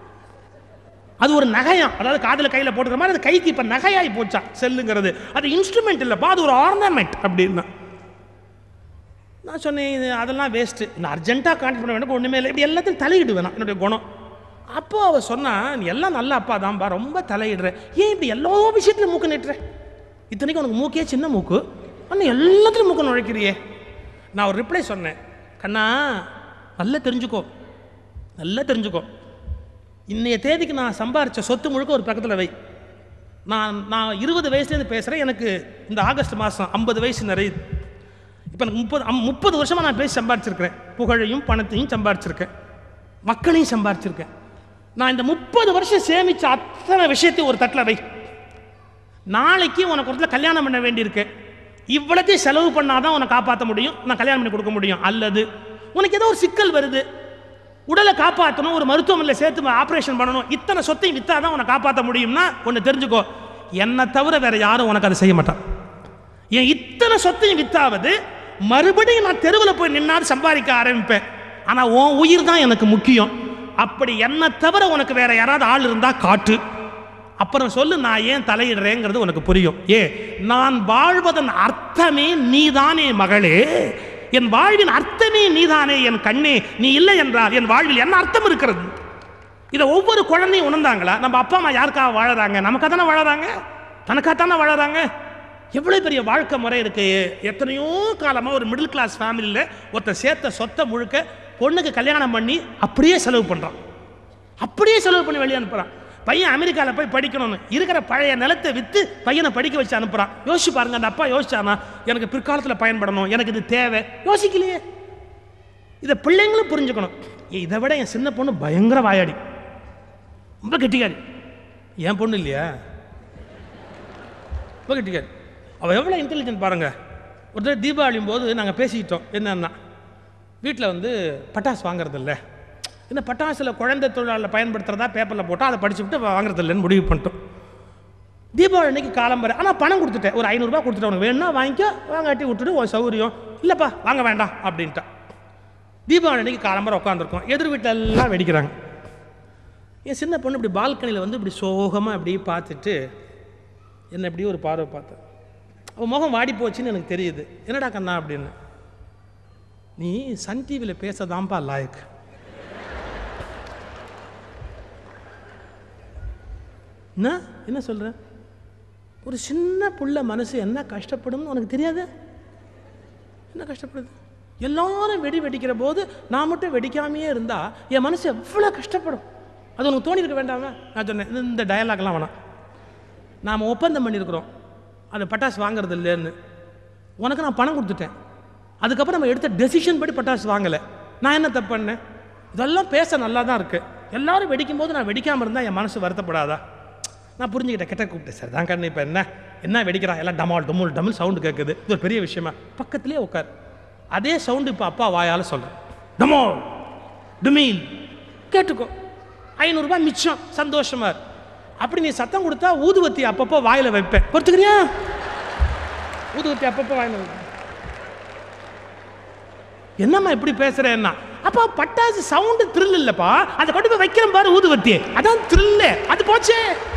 அது ஒரு நகையாம் அதாவது காதில் கையில் போட்டுக்கிற மாதிரி அது கைக்கு இப்போ நகையாகி போச்சான் செல்லுங்கிறது அது இன்ஸ்ட்ருமெண்ட் இல்லைப்பா அது ஒரு ஆர்னமெண்ட் அப்படின்னா நான் சொன்னேன் இது அதெல்லாம் வேஸ்ட்டு நான் அர்ஜென்ட்டாக கான்டாக்ட் பண்ண வேண்டாம் ஒன்றுமே இல்லை இப்படி எல்லாத்தையும் தலையிடு வேணாம் என்னுடைய குணம் அப்போ அவ சொன்னா நீ எல்லாம் நல்ல அப்பா தான்பா ரொம்ப தலையிடுற ஏன் இப்படி எல்லா விஷயத்துலையும் மூக்கு நட்டுற இத்தனைக்கும் உனக்கு மூக்கே சின்ன மூக்கு ஆனால் எல்லாத்துலையும் மூக்கு நுழைக்கிறியே நான் ஒரு ரிப்ளை சொன்னேன் கண்ணா நல்லா தெரிஞ்சுக்கோ நல்லா தெரிஞ்சுக்கோ இன்னைய தேதிக்கு நான் சம்பாரிச்ச சொத்து முழுக்க ஒரு பக்கத்தில் வை நான் நான் இருபது வயசுலேருந்து பேசுகிறேன் எனக்கு இந்த ஆகஸ்ட் மாதம் ஐம்பது வயசு நிறையுது இப்போ எனக்கு முப்பது அம்- முப்பது வருஷமாக நான் பேசி சம்பாரிச்சிருக்கிறேன் புகழையும் பணத்தையும் சம்பாரிச்சிருக்கேன் மக்களையும் சம்பாரிச்சிருக்கேன் நான் இந்த முப்பது வருஷம் சேமிச்ச அத்தனை விஷயத்தையும் ஒரு தட்டில் வை நாளைக்கு உனக்கு ஒரு இடத்துல கல்யாணம் பண்ண வேண்டியிருக்கு இவ்வளத்தையும் செலவு பண்ணாதான் உன்னை காப்பாற்ற முடியும் நான் கல்யாணம் பண்ணி கொடுக்க முடியும் அல்லது உனக்கு ஏதோ ஒரு சிக்கல் வருது உடலை காப்பாற்றணும் ஒரு மருத்துவமனையில் சேர்த்து ஆப்ரேஷன் பண்ணணும் இத்தனை சொத்தையும் வித்தாதான் உன்னை காப்பாற்ற முடியும்னா ஒன்று தெரிஞ்சுக்கோ என்னை தவிர வேற யாரும் உனக்கு அதை செய்ய மாட்டான் என் இத்தனை சொத்தையும் வித்தாவது மறுபடியும் நான் தெருவில் போய் நின்னாது சம்பாதிக்க ஆரம்பிப்பேன் ஆனால் உன் உயிர் தான் எனக்கு முக்கியம் அப்படி என்னை தவிர உனக்கு வேற யாராவது ஆள் இருந்தா காட்டு அப்புறம் சொல்லு நான் ஏன் தலையிடுறேங்கிறது உனக்கு புரியும் ஏ நான் வாழ்வதன் அர்த்தமே நீதானே மகளே என் வாழ்வின் அர்த்தமே நீதானே என் கண்ணே நீ இல்லை என்றால் என் வாழ்வில் என்ன அர்த்தம் இருக்கிறது இதை ஒவ்வொரு குழந்தையும் உணர்ந்தாங்களா நம்ம அப்பா அம்மா யாருக்காக வாழறாங்க நமக்காக தானே வாழறாங்க தனக்காக தானே வாழறாங்க எவ்வளோ பெரிய வாழ்க்கை முறை இருக்கு எத்தனையோ காலமாக ஒரு மிடில் கிளாஸ் ஃபேமிலியில் ஒருத்தன் சேர்த்த சொத்தை முழுக்க பொண்ணுக்கு கல்யாணம் பண்ணி அப்படியே செலவு பண்ணுறான் அப்படியே செலவு பண்ணி வெளியே அனுப்புறான் பையன் அமெரிக்காவில் போய் படிக்கணும்னு இருக்கிற பழைய நிலத்தை விற்று பையனை படிக்க வச்சு அனுப்புறான் யோசிச்சு பாருங்க அந்த அப்பா யோசிச்சானா எனக்கு பிற்காலத்தில் பயன்படணும் எனக்கு இது தேவை யோசிக்கலையே இதை பிள்ளைங்களும் புரிஞ்சுக்கணும் ஏய், இதை விட என் சின்ன பொண்ணு பயங்கர வாயாடி ரொம்ப கெட்டிக்காரி என் பொண்ணு இல்லையா ரொம்ப கெட்டிக்காரி அவள் எவ்வளோ இன்டெலிஜென்ட் பாருங்க ஒரு தடவை தீபாவளியும் போது நாங்கள் பேசிக்கிட்டோம் என்னன்னா வீட்டில் வந்து பட்டாசு வாங்குறது இல்லை இந்த பட்டாசில் குழந்தை தொழிலாளர் பயன்படுத்துறதா பேப்பரில் போட்டால் அதை படிச்சுவிட்டு வாங்குறது இல்லைன்னு முடிவு பண்ணிட்டோம் தீபாவளி அன்னைக்கு காலம்பரை ஆனால் பணம் கொடுத்துட்டேன் ஒரு ஐநூறுரூபா கொடுத்துட்டு உனக்கு வேணும்னா வாங்கிக்கோ வாங்காட்டி விட்டுட்டு உன் சௌகரியம் இல்லைப்பா வாங்க வேண்டாம் அப்படின்ட்டா தீபாவளி அன்னைக்கு காலம்பரை உட்காந்துருக்கோம் எதிர் வீட்டில் எல்லாம் வெடிக்கிறாங்க என் சின்ன பொண்ணு இப்படி பால்கனியில் வந்து இப்படி சோகமாக இப்படி பார்த்துட்டு என்ன இப்படி ஒரு பார்வை பார்த்தேன் அவன் முகம் வாடி போச்சுன்னு எனக்கு தெரியுது என்னடா கண்ணா அப்படின்னு நீ சன் டிவியில் பேசதான்ப்பா லாயக்கு என்ன என்ன சொல்ற ஒரு சின்ன புள்ள மனசு என்ன கஷ்டப்படும்னு உனக்கு தெரியாது என்ன கஷ்டப்படுது எல்லாரும் வெடி வெடிக்கிற போது நான் மட்டும் வெடிக்காமையே இருந்தா என் மனசு எவ்வளோ கஷ்டப்படும் அது உனக்கு தோணி இருக்க வேண்டாமா நான் சொன்னேன் இந்த- இந்த டயலாக்லாம் வேணாம் நாம் ஒப்பந்தம் பண்ணியிருக்கிறோம் அந்த பட்டாசு வாங்குறது இல்லைன்னு உனக்கு நான் பணம் கொடுத்துட்டேன் அதுக்கப்புறம் நம்ம எடுத்த டெசிஷன் படி பட்டாசு வாங்கலை நான் என்ன தப்பு பண்ணேன் இதெல்லாம் பேச நல்லா தான் இருக்கு எல்லாரும் வெடிக்கும் போது நான் வெடிக்காமல் இருந்தால் என் மனசு வருத்தப்படாதா நான் புரிஞ்சுக்கிட்டேன் கிட்ட கூப்பிட்டேன் சார் தான் கண்ணு இப்போ என்ன என்ன வெடிக்கிறான் எல்லாம் டமால் டமுல் டமுல் சவுண்டு கேட்குது இது ஒரு பெரிய விஷயமா பக்கத்துலேயே உட்கார் அதே சவுண்டு இப்போ அப்பா வாயால் சொல்கிறேன் டமால் டுமீல் கேட்டுக்கோ ஐநூறுரூபா மிச்சம் சந்தோஷமா இரு. அப்படி நீ சத்தம் கொடுத்தா ஊதுவத்தி அப்பப்போ வாயில் வைப்பேன் பொறுத்துக்கிறியா ஊதுவத்தி அப்பப்போ வாயில் வைப்பேன் என்னம்மா இப்படி பேசுறேன்னா அப்பா பட்டாசு சவுண்டு த்ரில் இல்லப்பா அதை கொண்டு போய் வைக்கிறேன் பாரு ஊதுவத்தி அதான் த்ரில்லு அது போச்சே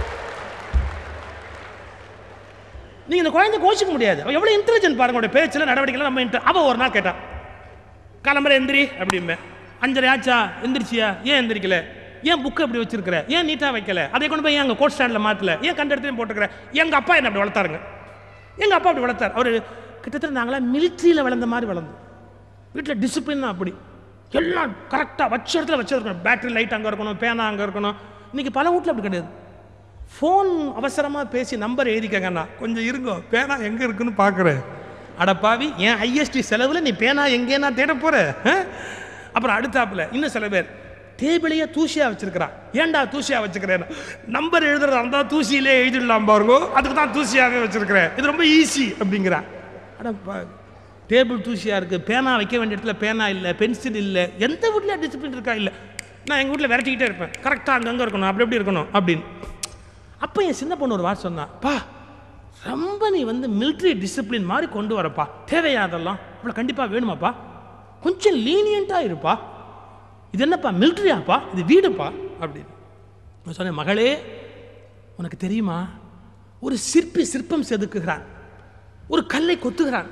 நீங்க இந்த குழந்தை கோச்சிக்க முடியாது அவ எவ்வளவு இன்டெலிஜென்ட் பாருங்க உடைய பேச்சில் நடவடிக்கையில் நம்ம inter- அவ ஒரு நாள் கேட்டா கிளம்புற எந்திரி அப்படிம்பேன் அஞ்சரை ஆச்சா எந்திரிச்சியா ஏன் எந்திரிக்கல ஏன் புக்கு அப்படி வச்சிருக்கிற ஏன் நீட்டாக வைக்கல அதை கொண்டு போய் எங்கள் கோட் ஸ்டாண்டில் மாற்றல ஏன் கண்ட இடத்துலையும் போட்டுக்கிற எங்கள் அப்பா என்ன அப்படி வளர்த்தாருங்க எங்கள் அப்பா அப்படி வளர்த்தார் அவர் கிட்டத்தட்ட நாங்களாம் மிலிட்ரியில் வளர்ந்த மாதிரி வளர்ந்தோம் வீட்டில் டிசிப்ளின் அப்படி எல்லாம் கரெக்டாக வச்ச இடத்துல வச்சிருக்கணும் பேட்டரி லைட் அங்கே இருக்கணும் பேனா அங்கே இருக்கணும் இன்னைக்கு பல வீட்டில் அப்படி கிடையாது ஃபோன் அவசரமாக பேசி நம்பர் எழுதிக்கங்கண்ணா கொஞ்சம் இருங்கோ பேனா எங்கே இருக்குன்னு பார்க்குறேன் அடப்பாவி என் ஐஎஸ்டி செலவில் நீ பேனா எங்கே நான் தேட போகிற அப்புறம் அடுத்தாப்புல இன்னும் சில பேர் டேபிளையே தூசியாக வச்சிருக்கிறான் ஏன்டா தூசியாக வச்சுக்கிறேன் நம்பர் எழுதுறதா இருந்தால் தூசியிலே எழுதிடலாம் பாருங்க அதுக்கு தான் தூசியாகவே வச்சிருக்கிறேன் இது ரொம்ப ஈஸி அப்படிங்கிறான் அடப்பா டேபிள் தூசியாக இருக்குது பேனா வைக்க வேண்டிய இடத்துல பேனா இல்லை பென்சில் இல்லை எந்த வீட்டில் டிசிப்ளின் இருக்கா இல்லை நான் எங்கள் வீட்டில் விரட்டிக்கிட்டே இருப்பேன் கரெக்டாக அங்கங்கே இருக்கணும் அப்படி எப்படி இருக்கணும் அப்படின்னு அப்போ என் சின்ன பொண்ணு ஒரு வார்த்தை சொன்னா பா ரொம்ப நீ வந்து military டிசிப்ளின் மாதிரி கொண்டு வரப்பா தேவையா அதெல்லாம் இவ்வளோ கண்டிப்பாக வேணுமாப்பா கொஞ்சம் லீனியண்ட்டாக இருப்பா இது என்னப்பா மிலிட்ரியாப்பா இது வீடுப்பா அப்படின்னு நான் சொன்னேன் மகளே உனக்கு தெரியுமா ஒரு சிற்பி சிற்பம் செதுக்குகிறான் ஒரு கல்லை கொத்துகிறான்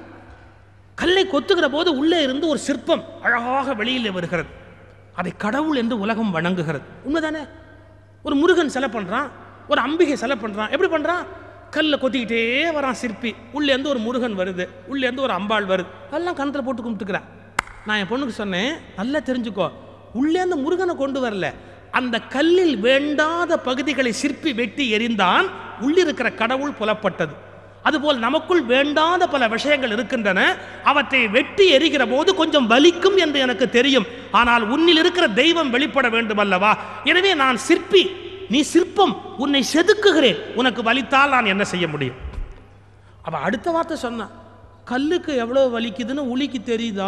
கல்லை கொத்துகிற போது உள்ளே இருந்து ஒரு சிற்பம் அழகாக வெளியில் வருகிறது அதை கடவுள் என்று உலகம் வணங்குகிறது உண்மைதானே ஒரு முருகன் சிலை பண்றான் ஒரு அம்பிகை சிலை பண்றான் எப்படி பண்றான் கல்லை கொத்திக்கிட்டே வரான் சிற்பி உள்ளே இருந்து ஒரு முருகன் வருது உள்ளே இருந்து ஒரு அம்பாள் வருது எல்லாம் கணத்தில் போட்டு கும்பிட்டுக்கிறேன் நான் என் பொண்ணுக்கு சொன்னேன் நல்லா தெரிஞ்சுக்கோ உள்ளே இருந்து முருகனை கொண்டு வரல அந்த கல்லில் வேண்டாத பகுதிகளை சிற்பி வெட்டி எறிந்தான் உள்ளிருக்கிற கடவுள் புலப்பட்டது அதுபோல் நமக்குள் வேண்டாத பல விஷயங்கள் இருக்கின்றன அவற்றை வெட்டி எரிகிற போது கொஞ்சம் வலிக்கும் என்று எனக்கு தெரியும் ஆனால் உன்னில் இருக்கிற தெய்வம் வெளிப்பட வேண்டும் அல்லவா எனவே நான் சிற்பி நீ சிற்பம் உன்னை செதுக்குகிறேன் உனக்கு வலித்தால் நான் என்ன செய்ய முடியும் அவ அடுத்த வார்த்தை சொன்னான் கல்லுக்கு எவ்வளோ வலிக்குதுன்னு உளிக்கு தெரியுதா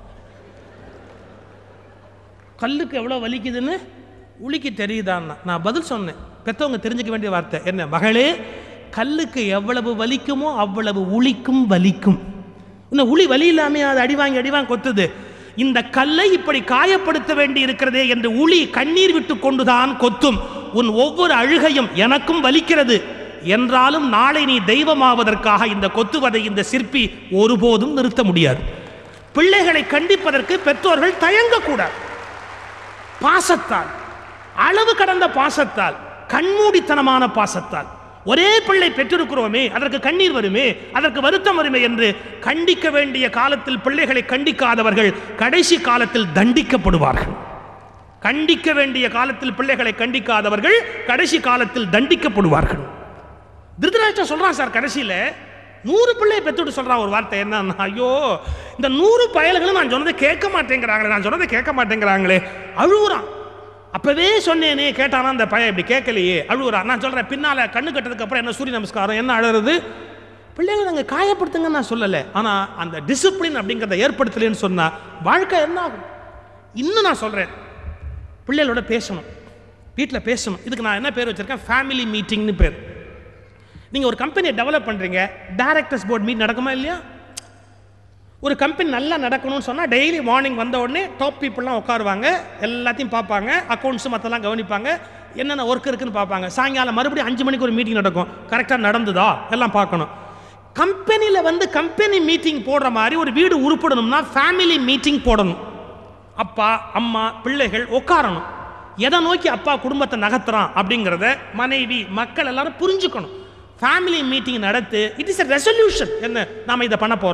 கல்லுக்கு எவ்வளோ வலிக்குதுன்னு உளிக்கு தெரியுதான்னா நான் பதில் சொன்னேன் பெற்றவங்க தெரிஞ்சுக்க வேண்டிய வார்த்தை என்ன மகளே கல்லுக்கு எவ்வளவு வலிக்குமோ அவ்வளவு உளிக்கும் வலிக்கும் இன்னும் உளி வலி இல்லாமே அது அடி வாங்கி அடி வாங்கி கொத்துது இந்த கல்லை இப்படி காயப்படுத்த வேண்டி இருக்கிறதே என்று உளி கண்ணீர் விட்டு கொண்டுதான் கொத்தும் உன் ஒவ்வொரு அழுகையும் எனக்கும் வலிக்கிறது என்றாலும் நாளை நீ தெய்வமாவதற்காக இந்த கொத்துவதை இந்த சிற்பி ஒருபோதும் நிறுத்த முடியாது பிள்ளைகளை கண்டிப்பதற்கு பெற்றோர்கள் தயங்கக்கூடாது பாசத்தால் அளவு கடந்த பாசத்தால் கண்மூடித்தனமான பாசத்தால் ஒரே பிள்ளை பெற்றிருக்கிறோமே அதற்கு கண்ணீர் வருமே அதற்கு வருத்தம் வருமே என்று கண்டிக்க வேண்டிய காலத்தில் பிள்ளைகளை கண்டிக்காதவர்கள் கடைசி காலத்தில் தண்டிக்கப்படுவார்கள் கண்டிக்க வேண்டிய காலத்தில் பிள்ளைகளை கண்டிக்காதவர்கள் கடைசி காலத்தில் தண்டிக்கப்படுவார்கள் திருதராஷ்டிரன் சொல்றான் சார் கடைசியில நூறு பிள்ளையை பெற்றுட்டு சொல்றான் ஒரு வார்த்தை என்ன ஐயோ இந்த நூறு பயல்களும் நான் சொன்னதை கேட்க மாட்டேங்கிறாங்களே நான் சொன்னதை கேட்க மாட்டேங்கிறாங்களே அழுகுறான் அப்பவே சொன்னேனே கேட்டானா அந்த பையன் இப்படி கேட்கலையே அழுகுறான் நான் சொல்றேன் பின்னால கண்ணு கட்டதுக்கு அப்புறம் என்ன சூரிய நமஸ்காரம் என்ன அழுறது பிள்ளைங்களை நாங்கள் காயப்படுத்துங்கன்னு நான் சொல்லலை ஆனால் அந்த டிசிப்ளின் அப்படிங்கிறத ஏற்படுத்தலைன்னு சொன்னா வாழ்க்கை என்ன ஆகும் இன்னும் நான் சொல்றேன் பிள்ளைகளோட பேசணும் வீட்டில் பேசணும் இதுக்கு நான் என்ன பேர் வச்சிருக்கேன் ஃபேமிலி மீட்டிங்னு பேர் நீங்கள் ஒரு கம்பெனியை டெவலப் பண்ணுறீங்க டைரக்டர்ஸ் போர்ட் மீட் நடக்குமா இல்லையா ஒரு கம்பெனி நல்லா நடக்கணும்னு சொன்னால் டெய்லி மார்னிங் வந்த உடனே டாப் பீப்புளெலாம் உட்காருவாங்க எல்லாத்தையும் பார்ப்பாங்க அக்கௌண்ட்ஸு மற்றெல்லாம் கவனிப்பாங்க என்னென்ன ஒர்க் இருக்குன்னு பார்ப்பாங்க சாயங்காலம் மறுபடியும் அஞ்சு மணிக்கு ஒரு மீட்டிங் நடக்கும் கரெக்டாக நடந்துதா எல்லாம் பார்க்கணும் கம்பெனியில் வந்து கம்பெனி மீட்டிங் போடுற மாதிரி ஒரு வீடு உருப்படணும்னா ஃபேமிலி மீட்டிங் போடணும் அப்பா அம்மா பிள்ளைகள் உட்காரணும் எதை நோக்கி அப்பா குடும்பத்தை நகர்த்துறான் அப்படிங்கிறத மனைவி மக்கள் எல்லாரும் புரிஞ்சுக்கணும் ஃபேமிலி மீட்டிங் நடத்து இட் இஸ் a ரெசல்யூஷன் என்ன நாம இதை பண்ண போகிறோம்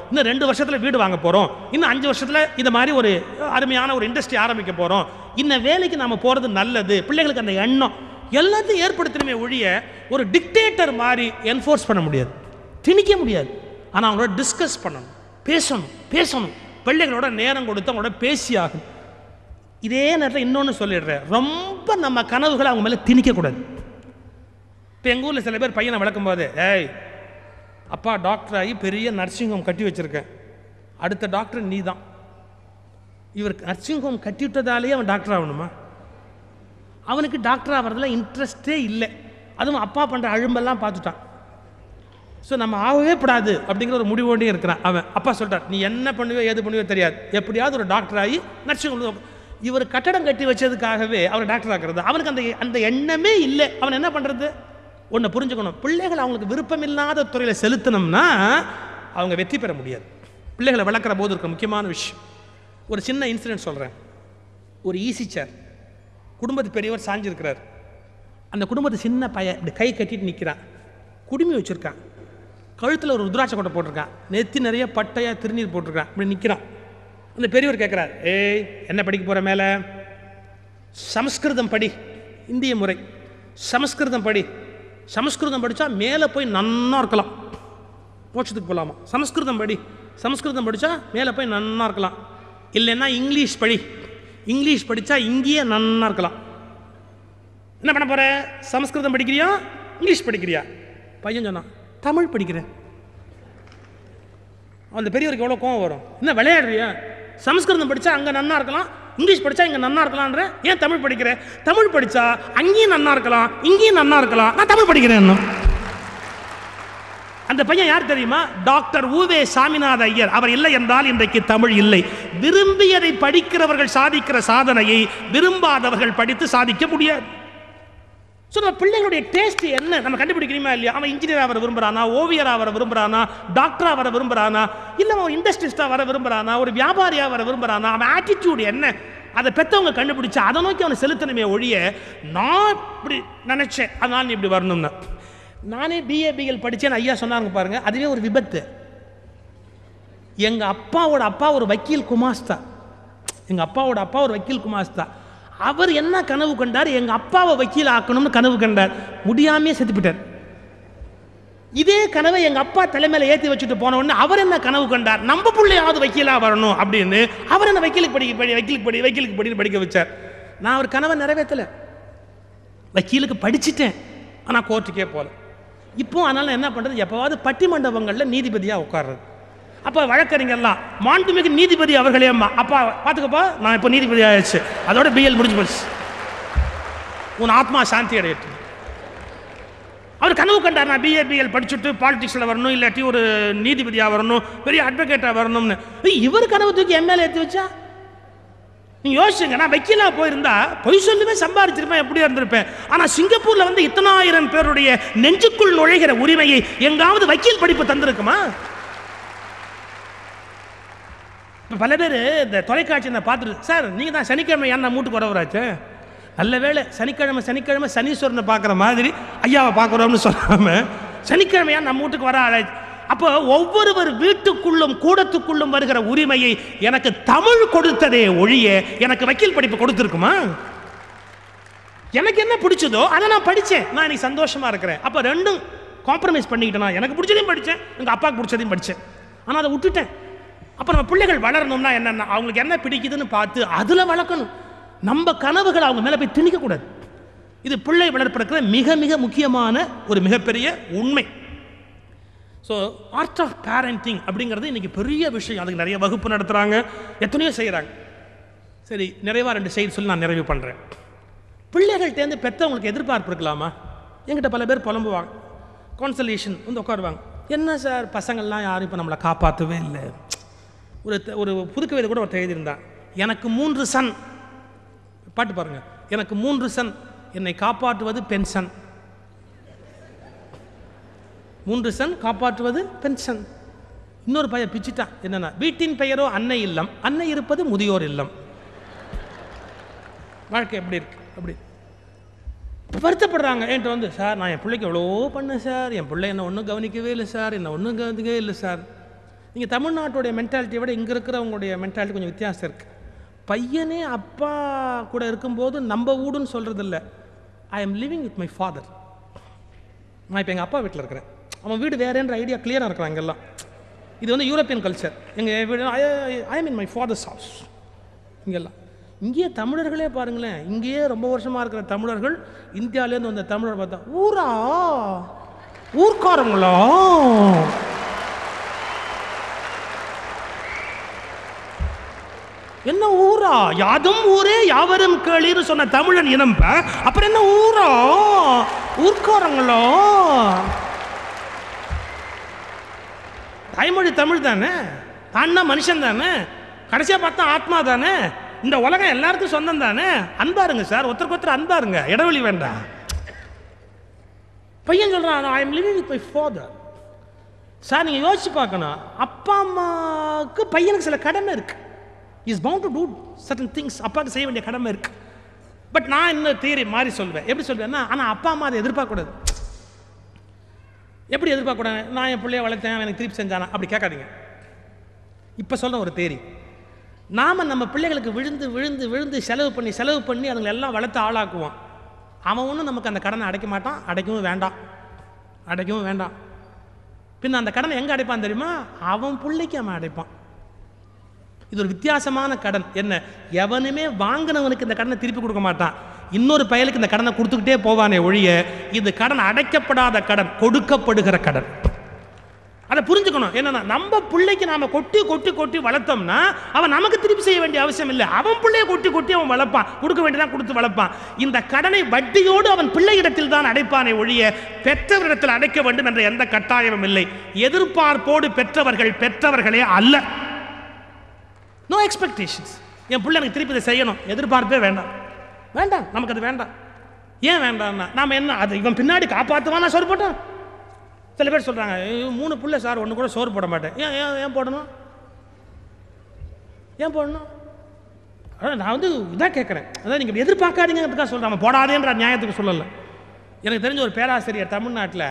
இன்னும் ரெண்டு வருஷத்தில் வீடு வாங்க போகிறோம் இன்னும் அஞ்சு வருஷத்தில் இந்த மாதிரி ஒரு அருமையான ஒரு இண்டஸ்ட்ரி ஆரம்பிக்க போகிறோம் இந்த வேலைக்கு நாம் போகிறது நல்லது பிள்ளைகளுக்கு அந்த எண்ணம் எல்லாத்தையும் ஏற்படுத்தணுமே ஒழிய ஒரு டிக்டேட்டர் மாதிரி என்ஃபோர்ஸ் பண்ண முடியாது திணிக்க முடியாது ஆனால் அவங்களோட டிஸ்கஸ் பண்ணணும் பேசணும் பேசணும் பிள்ளைகளோட நேரம் கொடுத்து அவங்களோட பேசி ஆகணும் இதே நேரத்தில் இன்னொன்று சொல்லிடுறேன் ரொம்ப நம்ம கனவுகளை அவங்க மேலே திணிக்கக்கூடாது இப்போ எங்கள் ஊரில் சில பேர் பையனை வளர்க்கும் போது ஏய் அப்பா டாக்டர் ஆகி பெரிய நர்சிங் ஹோம் கட்டி வச்சுருக்கேன் அடுத்த டாக்டர் நீ தான் இவர் நர்சிங் ஹோம் கட்டி விட்டதாலேயே அவன் டாக்டர் ஆகணுமா அவனுக்கு டாக்டர் ஆகிறதுல இன்ட்ரெஸ்டே இல்லை அதுவும் அப்பா பண்ணுற அழும்பெல்லாம் பார்த்துட்டான் ஸோ நம்ம ஆகவே கூடாது அப்படிங்கிற ஒரு முடிவோடே இருக்கிறான் அவன் அப்பா சொல்லிட்டார் நீ என்ன பண்ணுவோ ஏது பண்ணுவோ தெரியாது எப்படியாவது ஒரு டாக்டர் ஆகி நர்சிங் ஹோம் இவர் கட்டடம் கட்டி வச்சதுக்காகவே அவர் டாக்டர் ஆகிறது அவனுக்கு அந்த அந்த எண்ணமே இல்லை அவன் என்ன பண்ணுறது ஒன்று புரிஞ்சுக்கணும் பிள்ளைகள் அவங்களுக்கு விருப்பம் இல்லாத துறையில் செலுத்தினோம்னா அவங்க வெற்றி பெற முடியாது பிள்ளைகளை வளர்க்குற போது இருக்கிற முக்கியமான விஷயம் ஒரு சின்ன இன்சிடென்ட் சொல்கிறேன் ஒரு ஈஸி சேர் குடும்பத்து பெரியவர் சாஞ்சிருக்கிறார் அந்த குடும்பத்து சின்ன பையன் இப்படி கை கட்டிட்டு நிற்கிறான் குடுமி வச்சுருக்கான் கழுத்தில் ஒரு ருத்ராட்ச கொட்டை போட்டிருக்கான் நெத்தி நிறைய பட்டையாக திருநீர் போட்டிருக்கான் இப்படி நிற்கிறான் அந்த பெரியவர் கேட்குறார் ஏய் என்ன படிக்க போகிற மேலே சமஸ்கிருதம் படி இந்திய முறை சமஸ்கிருதம் படி சமஸ்கிருதம் படித்தா மேலே போய் நன்னா இருக்கலாம் மோட்சத்துக்கு போகலாமா சமஸ்கிருதம் படி சமஸ்கிருதம் படித்தா மேலே போய் நன்னா இருக்கலாம் இல்லைன்னா இங்கிலீஷ் படி இங்கிலீஷ் படித்தா இங்கேயே நன்னா இருக்கலாம் என்ன பண்ண போற சமஸ்கிருதம் படிக்கிறியா இங்கிலீஷ் படிக்கிறியா பையன் சொன்னான் தமிழ் படிக்கிறேன் அந்த பெரியவருக்கு எவ்வளோ கோவம் வரும் என்ன விளையாடுறியா சமஸ்கிருதம் படித்தா அங்கே நன்னா இருக்கலாம் இங்கிலீஷ் படித்தா இங்கே நன்னா இருக்கலான்ற ஏன் தமிழ் படிக்கிற தமிழ் படித்தா அங்கேயும் நன்னா இருக்கலாம் இங்கேயும் நன்னா இருக்கலாம் நான் தமிழ் படிக்கிறேன் இன்னும் அந்த பையன் யார் தெரியுமா டாக்டர் ஊவே சாமிநாத ஐயர் அவர் இல்லை என்றால் இன்றைக்கு தமிழ் இல்லை விரும்பியதை படிக்கிறவர்கள் சாதிக்கிற சாதனையை விரும்பாதவர்கள் படித்து சாதிக்க முடியாது ஸோ நம்ம பிள்ளைங்களுடைய டேஸ்ட் என்ன நம்ம கண்டுபிடிக்கணுமா இல்லையா அவன் இன்ஜினியராக வர விரும்புறானா ஓவியராக வர விரும்புறானா டாக்டராக வர விரும்புறானா இல்லை அவன் இண்டஸ்ட்ரிஸ்டாக வர விரும்புறானா ஒரு வியாபாரியாக வர விரும்புறானா அவன் ஆட்டிடியூட் என்ன அதை பெற்றவங்க கண்டுபிடிச்சு அதை நோக்கி அவனை செலுத்தணுமே ஒழிய நான் இப்படி நினச்சேன் அதனால் நீ இப்படி வரணும்னா நானே பிஏ பிஎல் படித்தேன்னு ஐயா சொன்னாங்க பாருங்க அதுவே ஒரு விபத்து எங்கள் அப்பாவோட அப்பா ஒரு வக்கீல் குமாஸ்தா எங்கள் அப்பாவோட அப்பா ஒரு வக்கீல் குமாஸ்தா அவர் என்ன கனவு கண்டார் எங்கள் அப்பாவை வக்கீல் ஆக்கணும்னு கனவு கண்டார் முடியாமே செத்துப்பிட்டார் இதே கனவை எங்கள் அப்பா தலைமையில ஏற்றி வச்சுட்டு போன உடனே அவர் என்ன கனவு கண்டார் நம்ம பிள்ளையாவது வக்கீலாக வரணும் அப்படின்னு அவர் என்ன வக்கீலுக்கு படிக்க படி வக்கீலுக்கு படி வக்கீலுக்கு படின்னு படிக்க வச்சார் நான் அவர் கனவை நிறைவேற்றலை வக்கீலுக்கு படிச்சிட்டேன் ஆனால் கோர்ட்டுக்கே போகல இப்போ அதனால் என்ன பண்ணுறது எப்போவாவது பட்டிமண்டபங்களில் நீதிபதியாக உட்கார்றது அப்போ வழக்கறிஞர்லாம் மாண்புமிகு நீதிபதி அவர்களே அம்மா அப்பா பார்த்துக்கப்பா நான் இப்போ நீதிபதி ஆயிடுச்சு அதோட பிஎல் முடிஞ்சு போச்சு உன் ஆத்மா சாந்தி அடையட்டும் அவர் கனவு கண்டார் நான் பிஏ பிஎல் படிச்சுட்டு பாலிடிக்ஸில் வரணும் இல்லாட்டி ஒரு நீதிபதியாக வரணும் பெரிய அட்வொகேட்டாக வரணும்னு ஏய், இவர் கனவு தூக்கி எம்எல்ஏ ஏற்றி வச்சா நீங்க யோசிச்சுங்க நான் வக்கீலா போயிருந்தா பொய் சொல்லுமே சம்பாதிச்சிருப்பேன் எப்படியா இருந்திருப்பேன் ஆனா சிங்கப்பூர்ல வந்து இத்தனாயிரம் பேருடைய நெஞ்சுக்குள் நுழைகிற உரிமையை எங்காவது வக்கீல் படிப்பு தந்திருக்குமா இப்ப பல பேர் இந்த தொலைக்காட்சி நான் பார்த்துட்டு சார் நீங்கள் தான் சனிக்கிழமை ஏன் நான் மூட்டுக்கு வரவராச்சு நல்ல வேளை சனிக்கிழமை சனிக்கிழமை சனீஸ்வரனை பார்க்குற மாதிரி ஐயாவை பார்க்குறோம்னு சொல்லாமல் சனிக்கிழமை ஏன் நம்ம வீட்டுக்கு வர ஆளாச்சு அப்போ ஒவ்வொருவர் வீட்டுக்குள்ளும் கூடத்துக்குள்ளும் வருகிற உரிமையை எனக்கு தமிழ் கொடுத்ததே ஒழிய எனக்கு வக்கீல் படிப்பு கொடுத்துருக்குமா எனக்கு என்ன பிடிச்சதோ அதை நான் படித்தேன் நான் இன்னைக்கு சந்தோஷமா இருக்கிறேன் அப்போ ரெண்டும் காம்ப்ரமைஸ் பண்ணிக்கிட்டேன் எனக்கு பிடிச்சதையும் படித்தேன் எங்கள் அப்பாவுக்கு பிடிச்சதையும் படித்தேன் ஆனால் அதை விட்டுட்டேன் அப்போ நம்ம பிள்ளைகள் வளரணும்னா என்னென்ன அவங்களுக்கு என்ன பிடிக்குதுன்னு பார்த்து அதில் வளர்க்கணும் நம்ம கனவுகளை அவங்க மேலே போய் திணிக்கக்கூடாது இது பிள்ளை வளர்ப்பதற்கிற மிக மிக முக்கியமான ஒரு மிகப்பெரிய உண்மை ஸோ ஆர்ட் ஆஃப் பேரண்டிங் அப்படிங்கிறது இன்னைக்கு பெரிய விஷயம் அதுக்கு நிறைய வகுப்பு நடத்துகிறாங்க எத்தனையோ செய்கிறாங்க சரி நிறைவாக ரெண்டு செய்தி சொல்லி நான் நிறைவு பண்ணுறேன் பிள்ளைகள்கிட்டேருந்து பெற்றவங்களுக்கு எதிர்பார்ப்பு இருக்கலாமா என்கிட்ட பல பேர் புலம்புவாங்க கான்சலேஷன் வந்து உட்காருவாங்க என்ன சார் பசங்கள்லாம் யாரும் இப்போ நம்மளை காப்பாற்றவே இல்லை ஒரு த- ஒரு புதுக்கவிதை கூட ஒருத்தர் எழுதியிருந்தான் எனக்கு மூன்று சன் பாட்டு பாருங்க எனக்கு மூன்று சன் என்னை காப்பாற்றுவது பென்ஷன் மூன்று சன் காப்பாற்றுவது பென்ஷன் இன்னொரு பையன் பிச்சிட்டான் என்னன்னா வீட்டின் பெயரோ அன்னை இல்லம் அன்னை இருப்பது முதியோர் இல்லம் வாழ்க்கை எப்படி இருக்கு அப்படி வருத்தப்படுறாங்க என்கிட்ட வந்து சார் நான் என் பிள்ளைக்கு எவ்வளோ பண்ணேன் சார் என் பிள்ளை என்னை ஒன்றும் கவனிக்கவே இல்லை சார் என்னை ஒன்றும் கவனிக்கவே இல்லை சார் நீங்கள் தமிழ்நாட்டுடைய மென்டாலிட்டியை விட இங்கே இருக்கிறவங்களுடைய மென்டாலிட்டி கொஞ்சம் வித்தியாசம் இருக்குது பையனே அப்பா கூட இருக்கும்போது நம்ம வீடுன்னு சொல்கிறது இல்லை I am living with my father நான் இப்போ எங்கள் அப்பா வீட்டில் இருக்கிறேன் அவன் வீடு வேறேன்ற ஐடியா கிளியராக இருக்கிறான் இங்கெல்லாம் இது வந்து யூரோப்பியன் கல்ச்சர் எங்கள் வீடு I am in my father's house இங்கெல்லாம் இங்கேயே தமிழர்களே பாருங்களேன் இங்கேயே ரொம்ப வருஷமாக இருக்கிற தமிழர்கள் இந்தியாவிலேருந்து வந்த தமிழர் பார்த்தா ஊரா ஊர்க்காரங்களா என்ன ஊரா யாதும் ஊரே யாவரும் கேளின்னு சொன்ன தமிழன் இனம்ப அப்புறம் என்ன ஊரா ஊர்க்காரங்களா தாய்மொழி தமிழ் தானே தான்னா மனுஷன் தானே கடைசியாக பார்த்தா ஆத்மா தானே இந்த உலகம் எல்லாருக்கும் சொந்தம் தானே அன்பாருங்க சார் ஒருத்தருக்கு ஒருத்தர் அன்பாருங்க இடைவெளி வேண்டாம் பையன் சொல்கிறான் I am living with my father sir நீங்கள் யோசிச்சு பார்க்கணும் அப்பா அம்மாவுக்கு பையனுக்கு சில கடமை இருக்கு is bound to do certain things அப்பாவுக்கு செய்ய வேண்டிய கடமை இருக்கு பட் நான் என்ன தியரி மாறி சொல்வேன் எப்படி சொல்வேன்னா ஆனால் அப்பா அம்மா அதை எதிர்பார்க்கக்கூடாது எப்படி எதிர்பார்க்கக்கூடாது நான் என் பிள்ளைய வளர்த்தேன் எனக்கு திருப்பி செஞ்சானா அப்படி கேட்காதீங்க இப்போ சொல்ற ஒரு தேரி நாம் நம்ம பிள்ளைகளுக்கு விழுந்து விழுந்து விழுந்து செலவு பண்ணி செலவு பண்ணி அதுங்களை எல்லாம் வளர்த்து ஆளாக்குவோம் அவன் ஒன்றும் நமக்கு அந்த கடனை அடைக்க மாட்டான் அடைக்கவும் வேண்டாம் அடைக்கவும் வேண்டாம் பின்ன அந்த கடனை எங்கே அடைப்பான் தெரியுமா அவன் பிள்ளைக்கு அவன் அடைப்பான் இது ஒரு வித்தியாசமான கடன் என்ன எவனுமே வாங்கினவனுக்கு இந்த கடனை திருப்பி கொடுக்க மாட்டான் இன்னொரு பயலுக்கு இந்த கடனை கொடுத்துக்கிட்டே போவானே ஒழிய இது கடன் அடைக்கப்படாத கடன் கொடுக்கப்படுகிற கடன் அதை புரிஞ்சுக்கணும் என்னன்னா நம்ம பிள்ளைக்கு நாம கொட்டி கொட்டி கொட்டி வளர்த்தோம்னா அவன் நமக்கு திருப்பி செய்ய வேண்டிய அவசியம் இல்லை அவன் பிள்ளைய கொட்டி கொட்டி அவன் வளர்ப்பான் கொடுக்க வேண்டியதான் கொடுத்து வளர்ப்பான் இந்த கடனை வட்டியோடு அவன் பிள்ளையிடத்தில் தான் அடைப்பானே ஒழிய பெற்றவரிடத்தில் அடைக்க வேண்டும் என்ற எந்த கட்டாயமும் இல்லை எதிர்பார்ப்போடு பெற்றவர்கள் பெற்றவர்களே அல்ல நோ எக்ஸ்பெக்டேஷன்ஸ் என் பிள்ளை எனக்கு திருப்பி இதை செய்யணும் எதிர்பார்ப்பே வேண்டாம் வேண்டாம் நமக்கு அது வேண்டாம் ஏன் வேண்டாம்னா நாம என்ன அது இவன் பின்னாடி காப்பாற்றுவான் நான் சோறு போட்டோம் சில பேர் சொல்கிறாங்க மூணு புள்ள சார் ஒன்று கூட சோறு போட மாட்டேன் ஏன் ஏன் ஏன் போடணும் ஏன் போடணும் அதான் நான் வந்து இதான் கேட்குறேன் அதான் நீங்கள் எதிர்பார்க்காதீங்கிறதுக்காக சொல்கிறேன் அவன் போடாதேன்ற நியாயத்துக்கு சொல்லலை எனக்கு தெரிஞ்ச ஒரு பேராசிரியர் தமிழ்நாட்டில்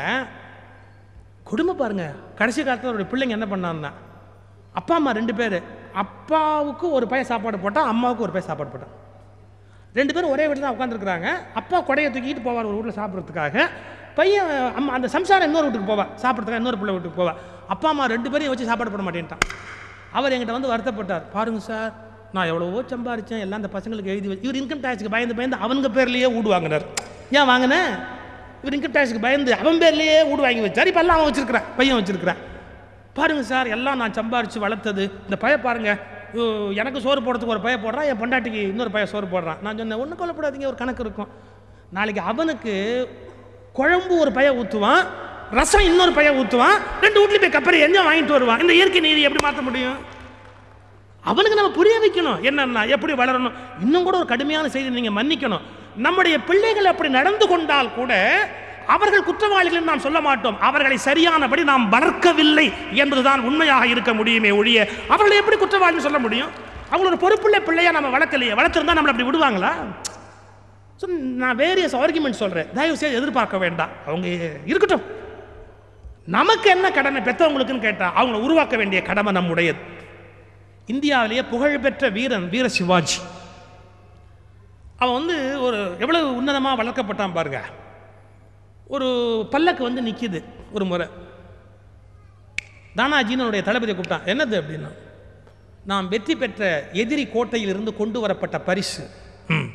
கொடுமை பாருங்க கடைசி காலத்தில் அவருடைய பிள்ளைங்க என்ன பண்ணான்னா அப்பா அம்மா ரெண்டு பேர் அப்பாவுக்கு ஒரு பையன் சாப்பாடு போட்டால் அம்மாவுக்கு ஒரு பையன் சாப்பாடு போட்டான் ரெண்டு பேரும் ஒரே வீட்டில் தான் உட்காந்துருக்குறாங்க அப்பா கொடையை தூக்கிட்டு போவார் ஒரு வீட்டில் சாப்பிட்றதுக்காக பையன் அம்மா அந்த சம்சாரம் இன்னொரு வீட்டுக்கு போவா சாப்பிட்றதுக்காக இன்னொரு பிள்ளை வீட்டுக்கு போவா அப்பா அம்மா ரெண்டு பேரையும் வச்சு சாப்பாடு போட மாட்டேன்ட்டான் அவர் என்கிட்ட வந்து வருத்தப்பட்டார் பாருங்க சார் நான் எவ்வளவோ சம்பாரிச்சேன் எல்லாம் அந்த பசங்களுக்கு எழுதி வச்சு இவர் இன்கம் டேக்ஸுக்கு பயந்து பயந்து அவங்க பேர்லேயே வீடு வாங்கினார் ஏன் வாங்கினேன் இவர் இன்கம் டேக்ஸுக்கு பயந்து அவன் பேர்லேயே வீடு வாங்கி வச்சார் இப்போ எல்லாம் அவன் வச்சிருக்கிறான் பையன் வச்சிருக்கிறான் பாருங்க சார் எல்லாம் நான் சம்பாரிச்சு வளர்த்தது இந்த பைய பாருங்க ஐயோ, எனக்கு சோறு போடுறதுக்கு ஒரு பைய போடுறான் என் பொண்டாட்டிக்கு இன்னொரு பைய சோறு போடுறான் நான் சொன்னேன் ஒன்றும் கொல்லப்படாதீங்க ஒரு கணக்கு இருக்கும் நாளைக்கு அவனுக்கு குழம்பு ஒரு பைய ஊற்றுவான் ரசம் இன்னொரு பைய ஊற்றுவான் ரெண்டு வீட்லையும் போய் கப்பரை எஞ்சம் வாங்கிட்டு வருவான் இந்த இயற்கை நீதி எப்படி மாற்ற முடியும் அவனுக்கு நம்ம புரிய வைக்கணும் என்னன்னா எப்படி வளரணும் இன்னும் கூட ஒரு கடுமையான செய்தி நீங்க மன்னிக்கணும் நம்முடைய பிள்ளைகள் அப்படி நடந்து கொண்டால் கூட அவர்கள் குற்றவாளிகள் நாம் சொல்ல மாட்டோம் அவர்களை சரியானபடி நாம் வளர்க்கவில்லை என்பதுதான் உண்மையாக இருக்க முடியுமே ஒழிய அவர்களை எப்படி குற்றவாளின்னு சொல்ல முடியும் அவங்களோட பொறுப்புள்ள பிள்ளையா நம்ம வளர்க்கலையே வளர்த்துருந்தா நம்மளை அப்படி விடுவாங்களா ஸோ நான் வேரியஸ் ஆர்குமெண்ட் சொல்கிறேன் தயவு செய்து எதிர்பார்க்க வேண்டாம் அவங்க இருக்கட்டும் நமக்கு என்ன கடமை பெற்றவங்களுக்குன்னு கேட்டால் அவங்கள உருவாக்க வேண்டிய கடமை நம்முடையது இந்தியாவிலேயே புகழ்பெற்ற வீரன் வீர சிவாஜி அவன் வந்து ஒரு எவ்வளவு உன்னதமாக வளர்க்கப்பட்டான் பாருங்க ஒரு பல்லக்கு வந்து நிற்கிது ஒரு முறை தானாஜின்னு அவனுடைய தளபதியை கூப்பிட்டான் என்னது அப்படின்னா நாம் வெற்றி பெற்ற எதிரி கோட்டையிலிருந்து கொண்டு வரப்பட்ட பரிசு ம்.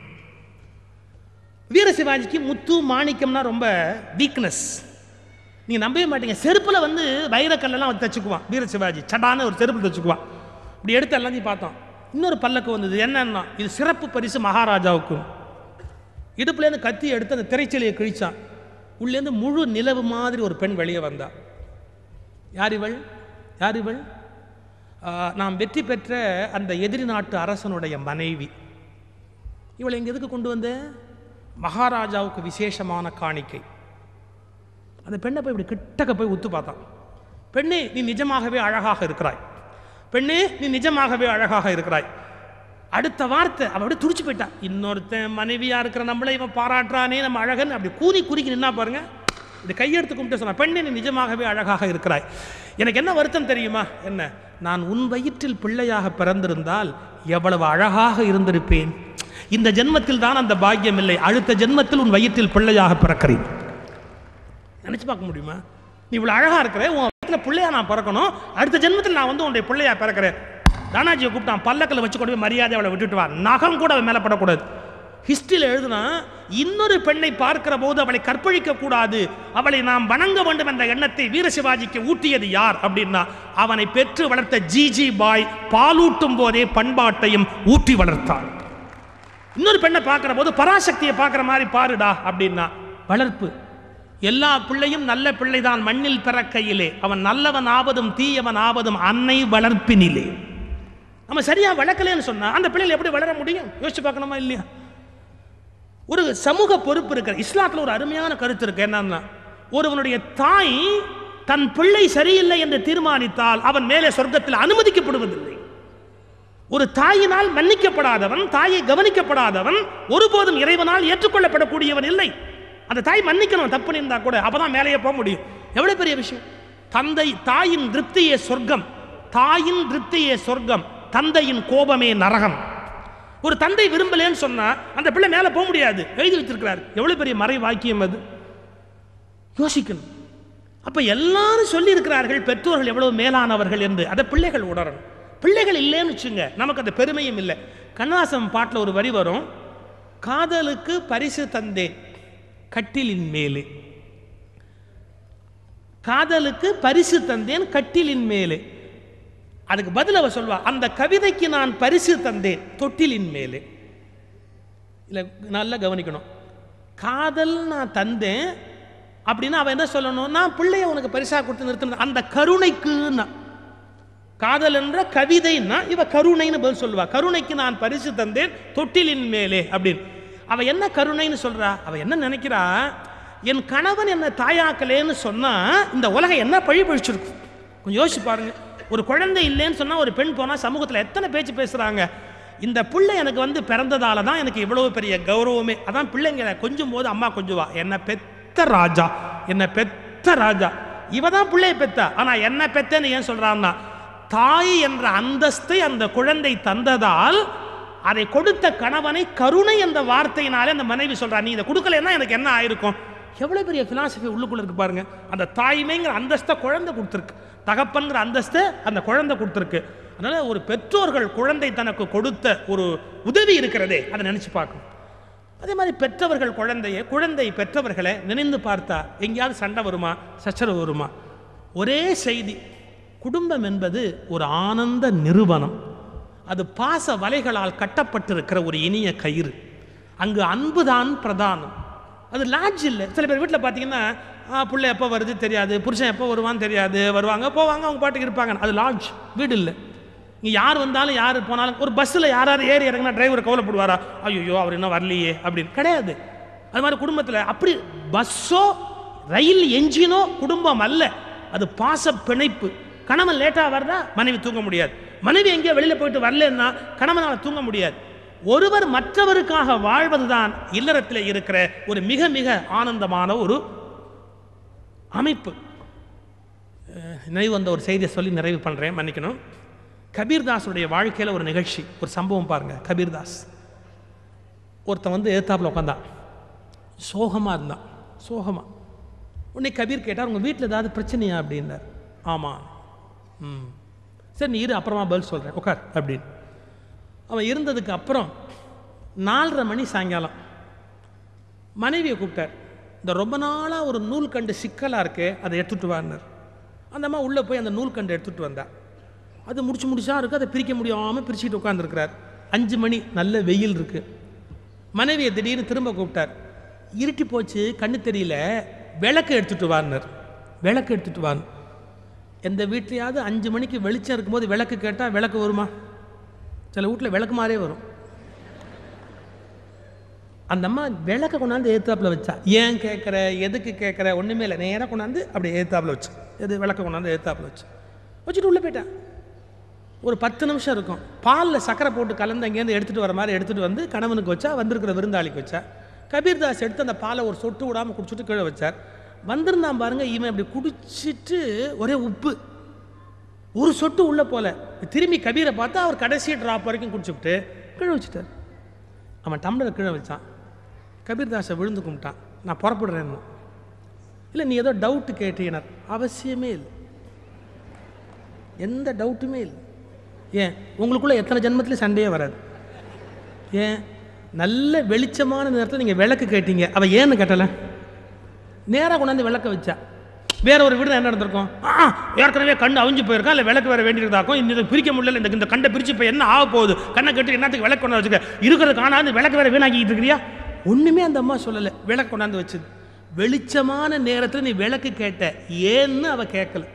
வீர சிவாஜிக்கு முத்து மாணிக்கம்னா ரொம்ப வீக்னஸ் நீங்கள் நம்பவே மாட்டீங்க செருப்பில் வந்து வைரக்கல்லெல்லாம் அவன் தச்சுக்குவான் வீர சிவாஜி சடான ஒரு செருப்பு தச்சுக்குவான் இப்படி எடுத்து எல்லாத்தையும் பார்த்தோம் இன்னொரு பல்லக்கு வந்தது என்னன்னா இது சிறப்பு பரிசு மகாராஜாவுக்கு இடுப்புலேருந்து கத்தி எடுத்து அந்த திரைச்சலையை கிழிச்சான் உள்ளேருந்து முழு நிலவு மாதிரி ஒரு பெண் வெளியே வந்தா யார் இவள் யார் இவள் ஆ, நாம் வெற்றி பெற்ற அந்த எதிரி நாட்டு அரசனுடைய மனைவி இவளை இங்க எதுக்கு கொண்டு வந்த மகாராஜாவுக்கு விசேஷமான காணிக்கை அந்த பெண்ணை போய் இப்படி கிட்டக்க போய் உத்து பார்த்தான் பெண்ணே நீ நிஜமாகவே அழகாக இருக்கிறாய் பெண்ணே நீ நிஜமாகவே அழகாக இருக்கிறாய் அடுத்த வார்த்தை அவ அப்படியே துடிச்சு போயிட்டான் இன்னொருத்தன் மனைவியா இருக்கிற நம்மளை இவன் பாராட்டுறானே நம்ம அழகன் அப்படி கூனி குறுக்கி நின்னா பாருங்க இப்படி கையெடுத்து கும்பிட்டு சொன்னா பெண்ணே நீ நிஜமாகவே அழகாக இருக்கிறாய் எனக்கு என்ன வருத்தம் தெரியுமா என்ன நான் உன் வயிற்றில் பிள்ளையாக பிறந்திருந்தால் எவ்வளவு அழகாக இருந்திருப்பேன் இந்த ஜென்மத்தில் தான் அந்த பாக்கியம் இல்லை அடுத்த ஜென்மத்தில் உன் வயிற்றில் பிள்ளையாக பிறக்கிறேன் நினைச்சு பார்க்க முடியுமா நீ இவ்வளவு அழகா இருக்கிற உன் வயிற்றுல பிள்ளையா நான் பிறக்கணும் அடுத்த ஜென்மத்தில் நான் வந்து உன்னுடைய பிள்ளையா பிறக்கிறேன் தானாஜியை கூப்பிட்டான் பல்லக்கில் வச்சு கொண்டு போய் மரியாதை அவளை விட்டுட்டு வா நகம் கூட அவன் மேலே படக்கூடாது ஹிஸ்டரியில் எழுதுனா இன்னொரு பெண்ணை பார்க்கிற போது அவளை கற்பழிக்க கூடாது அவளை நாம் வணங்க வேண்டும் என்ற எண்ணத்தை வீர சிவாஜிக்கு ஊட்டியது யார் அப்படின்னா அவனை பெற்று வளர்த்த ஜிஜி பாய் பாலூட்டும் போதே பண்பாட்டையும் ஊட்டி வளர்த்தான் இன்னொரு பெண்ணை பார்க்கிற போது பராசக்தியை பார்க்குற மாதிரி பாருடா அப்படின்னா வளர்ப்பு எல்லா பிள்ளையும் நல்ல பிள்ளைதான் மண்ணில் பிறக்கையிலே அவன் நல்லவன் ஆவதும் தீயவன் ஆவதும் அன்னை வளர்ப்பினிலே நம்ம சரியா வளர்க்கலன்னு சொன்னா அந்த பிள்ளைகள் எப்படி வளர முடியும் யோசிச்சு பார்க்கணுமா இல்லையா ஒரு சமூக பொறுப்பு இருக்கிற இஸ்லாத்துல ஒரு அருமையான கருத்து இருக்கு என்னன்னா ஒருவனுடைய தாய் தன் பிள்ளை சரியில்லை என்று தீர்மானித்தால் அவன் மேலே சொர்க்கத்தில் அனுமதிக்கப்படுவதில்லை ஒரு தாயினால் மன்னிக்கப்படாதவன் தாயை கவனிக்கப்படாதவன் ஒருபோதும் இறைவனால் ஏற்றுக்கொள்ளப்படக்கூடியவன் இல்லை அந்த தாய் மன்னிக்கணும் தப்பு இருந்தா கூட அப்பதான் மேலேயே போக முடியும் எவ்வளவு பெரிய விஷயம் தந்தை தாயின் திருப்தியே சொர்க்கம் தாயின் திருப்தியே சொர்க்கம் தந்தையின் கோபமே நரகம் ஒரு தந்தை விரும்பலேன்னு சொன்னா அந்த பிள்ளை மேலே போக முடியாது எழுதி வச்சிருக்கிறார் எவ்வளவு பெரிய மறை வாக்கியம் அது யோசிக்கணும் அப்ப எல்லாரும் சொல்லி இருக்கிறார்கள் பெற்றோர்கள் எவ்வளவு மேலானவர்கள் என்று அதை பிள்ளைகள் உணரணும் பிள்ளைகள் இல்லைன்னு வச்சுங்க நமக்கு அந்த பெருமையும் இல்லை கண்ணாசம் பாட்டில் ஒரு வரி வரும் காதலுக்கு பரிசு தந்தேன் கட்டிலின் மேலே காதலுக்கு பரிசு தந்தேன் கட்டிலின் மேலே அதுக்கு பதில் அவ சொல்வா அந்த கவிதைக்கு நான் பரிசு தந்தேன் தொட்டிலின் மேலே இல்லை நல்லா கவனிக்கணும் காதல் நான் தந்தேன் அப்படின்னா அவன் என்ன சொல்லணும் நான் பிள்ளைய உனக்கு பரிசா கொடுத்து நிறுத்தின அந்த கருணைக்குன்னா காதல் என்ற கவிதைன்னா இவ கருணைன்னு பதில் சொல்லுவா கருணைக்கு நான் பரிசு தந்தேன் தொட்டிலின் மேலே அப்படின்னு அவ என்ன கருணைன்னு சொல்றா அவ என்ன நினைக்கிறா என் கணவன் என்ன தாயாக்கலேன்னு சொன்னா இந்த உலகம் என்ன பழி பழிச்சிருக்கும் கொஞ்சம் யோசிச்சு பாருங்க ஒரு குழந்தை இல்லைன்னு சொன்னா ஒரு பெண் போனா சமூகத்தில் எத்தனை பேச்சு பேசுறாங்க இந்த பிள்ளை எனக்கு வந்து பிறந்ததால தான் எனக்கு இவ்வளவு பெரிய கௌரவமே அதான் பிள்ளைங்க கொஞ்சம் போது அம்மா கொஞ்சுவா என்ன பெத்த ராஜா என்ன பெத்த ராஜா இவ தான் பிள்ளைய பெத்தா ஆனா என்ன பெத்தேன்னு ஏன் சொல்றான்னா தாய் என்ற அந்தஸ்தை அந்த குழந்தை தந்ததால் அதை கொடுத்த கணவனை கருணை என்ற வார்த்தையினாலே அந்த மனைவி சொல்றா நீ இதை கொடுக்கலன்னா எனக்கு என்ன ஆயிருக்கும் எவ்வளவு பெரிய பிலாசபி உள்ளுக்குள்ள இருக்கு பாருங்க அந்த தாய்மைங்கிற அந்தஸ்தை குழந்தை கொடுத்துருக்கு தகப்பன்கிற அந்தஸ்தை அந்த குழந்தை கொடுத்துருக்கு அதனால ஒரு பெற்றோர்கள் குழந்தை தனக்கு கொடுத்த ஒரு உதவி இருக்கிறதே அதை நினைச்சு பார்க்கணும் அதே மாதிரி பெற்றவர்கள் குழந்தையை குழந்தை பெற்றவர்களை நினைந்து பார்த்தா எங்கேயாவது சண்டை வருமா சச்சரவு வருமா ஒரே செய்தி குடும்பம் என்பது ஒரு ஆனந்த நிறுவனம் அது பாச வலைகளால் கட்டப்பட்டிருக்கிற ஒரு இனிய கயிறு அங்கு அன்புதான் பிரதானம் அது லாட்ஜ் இல்லை சில பேர் வீட்டில் பார்த்தீங்கன்னா ஆ, புள்ள எப்போ வருது தெரியாது புருஷன் எப்போ வருவான்னு தெரியாது வருவாங்க போவாங்க அவங்க பாட்டுக்கு இருப்பாங்க அது லாட்ஜ் வீடு இல்லை இங்கே யார் வந்தாலும் யார் போனாலும் ஒரு பஸ்ஸில் யாராவது ஏறி இறங்கினா டிரைவர் கவலைப்படுவாரா ஐயோ அவர் இன்னும் வரலையே அப்படின்னு கிடையாது அது மாதிரி குடும்பத்தில் அப்படி பஸ்ஸோ ரயில் என்ஜினோ குடும்பம் அல்ல அது பாச பிணைப்பு கணவன் லேட்டாக வர்றா மனைவி தூங்க முடியாது மனைவி எங்கேயோ வெளியில் போயிட்டு வரலன்னா கணவனால் தூங்க முடியாது ஒருவர் மற்றவருக்காக வாழ்வதுதான் இல்லறத்தில் இருக்கிற ஒரு மிக மிக ஆனந்தமான ஒரு அமைப்பு அஹ் நினைவு வந்த ஒரு செய்தியை சொல்லி நிறைவு பண்ணுறேன் மன்னிக்கணும் கபீர்தாஸுடைய வாழ்க்கையில் ஒரு நிகழ்ச்சி ஒரு சம்பவம் பாருங்க கபீர்தாஸ் ஒருத்தன் வந்து எதிர்த்தாப்புல உட்காந்தான் சோகமாக இருந்தான் சோகமாக உடனே கபீர் கேட்டார் உங்கள் வீட்டில் ஏதாவது பிரச்சனையா அப்படின்னார் ஆமாம் ம் சரி நீ இரு அப்புறமா பதில் சொல்கிறேன் உட்கார் அப்படின்னு அவன் இருந்ததுக்கு அப்புறம் நாலரை மணி சாயங்காலம் மனைவியை கூப்பிட்டார் இந்த ரொம்ப நாளாக ஒரு நூல்கண்டு சிக்கலாக இருக்கு அதை எடுத்துட்டு வான்னார் அந்த அம்மா உள்ளே போய் அந்த நூல்கண்டு எடுத்துட்டு வந்தா அது முடிச்சு முடிச்சா இருக்கு அதை பிரிக்க முடியாமல் பிரிச்சுட்டு உட்காந்துருக்கிறார் அஞ்சு மணி நல்ல வெயில் இருக்கு மனைவியை திடீர்னு திரும்ப கூப்பிட்டார் இருட்டி போச்சு கண்ணு தெரியல விளக்கு எடுத்துட்டு வான்னார் விளக்கு எடுத்துட்டு வான் எந்த வீட்லையாவது அஞ்சு மணிக்கு வெளிச்சம் இருக்கும்போது விளக்கு கேட்டால் விளக்கு வருமா சில வீட்டில் விளக்கு மாதிரியே வரும் அந்த அம்மா விளக்க கொண்டாந்து ஏத்தாப்புல வச்சா ஏன் கேட்குற எதுக்கு கேட்குற ஒன்றுமே இல்லை நேராக கொண்டாந்து அப்படி ஏத்தாப்புல வச்சு எது விளக்க கொண்டாந்து ஏத்தாப்புல வச்சு வச்சுட்டு உள்ளே போயிட்டேன் ஒரு பத்து நிமிஷம் இருக்கும் பாலில் சக்கரை போட்டு கலந்து அங்கேருந்து எடுத்துகிட்டு வர மாதிரி எடுத்துகிட்டு வந்து கணவனுக்கு வச்சா வந்திருக்கிற விருந்தாளிக்கு வச்சா கபீர்தாஸ் எடுத்து அந்த பாலை ஒரு சொட்டு விடாமல் குடிச்சிட்டு கீழே வச்சார் வந்திருந்தான் பாருங்க இவன் இப்படி குடிச்சிட்டு ஒரே உப்பு ஒரு சொட்டு உள்ள போல திரும்பி கபீரை பார்த்தா அவர் கடைசி ட்ராப் வரைக்கும் குடிச்சுவிட்டு கீழே வச்சுட்டார் அவன் டம்ளரை கீழே வச்சான் கபீர் தாஸை விழுந்து கும்பிட்டான் நான் புறப்படுறேன்னு இல்லை நீ ஏதோ டவுட்டு கேட்டீங்கன்னார் அவசியமே இல்லை எந்த டவுட்டுமே இல்லை ஏன் உங்களுக்குள்ள எத்தனை ஜென்மத்திலும் சண்டையே வராது ஏன் நல்ல வெளிச்சமான நேரத்தில் நீங்கள் விளக்கு கேட்டீங்க அவள் ஏன்னு கேட்டல நேராக கொண்டாந்து விளக்க வச்சா வேற ஒரு வீடு என்ன நடந்திருக்கும் ஆ ஏற்கனவே கண்ணு அவிஞ்சு போயிருக்கா இல்லை விளக்கு வேற வேண்டியிருந்தாக்கும் இந்த இதை பிரிக்க முடியல இந்த இந்த கண்டை பிரிச்சு இப்போ என்ன ஆக போகுது கண்ணை கட்டி என்னத்துக்கு விளக்கு கொண்டு வச்சுக்க இருக்கிறது காணாது விளக்கு வேற வீணாக்கிட்டு இருக்கிறியா ஒன்றுமே அந்த அம்மா சொல்லலை விளக்கு கொண்டாந்து வச்சுது வெளிச்சமான நேரத்தில் நீ விளக்கு கேட்ட ஏன்னு அவ கேட்கல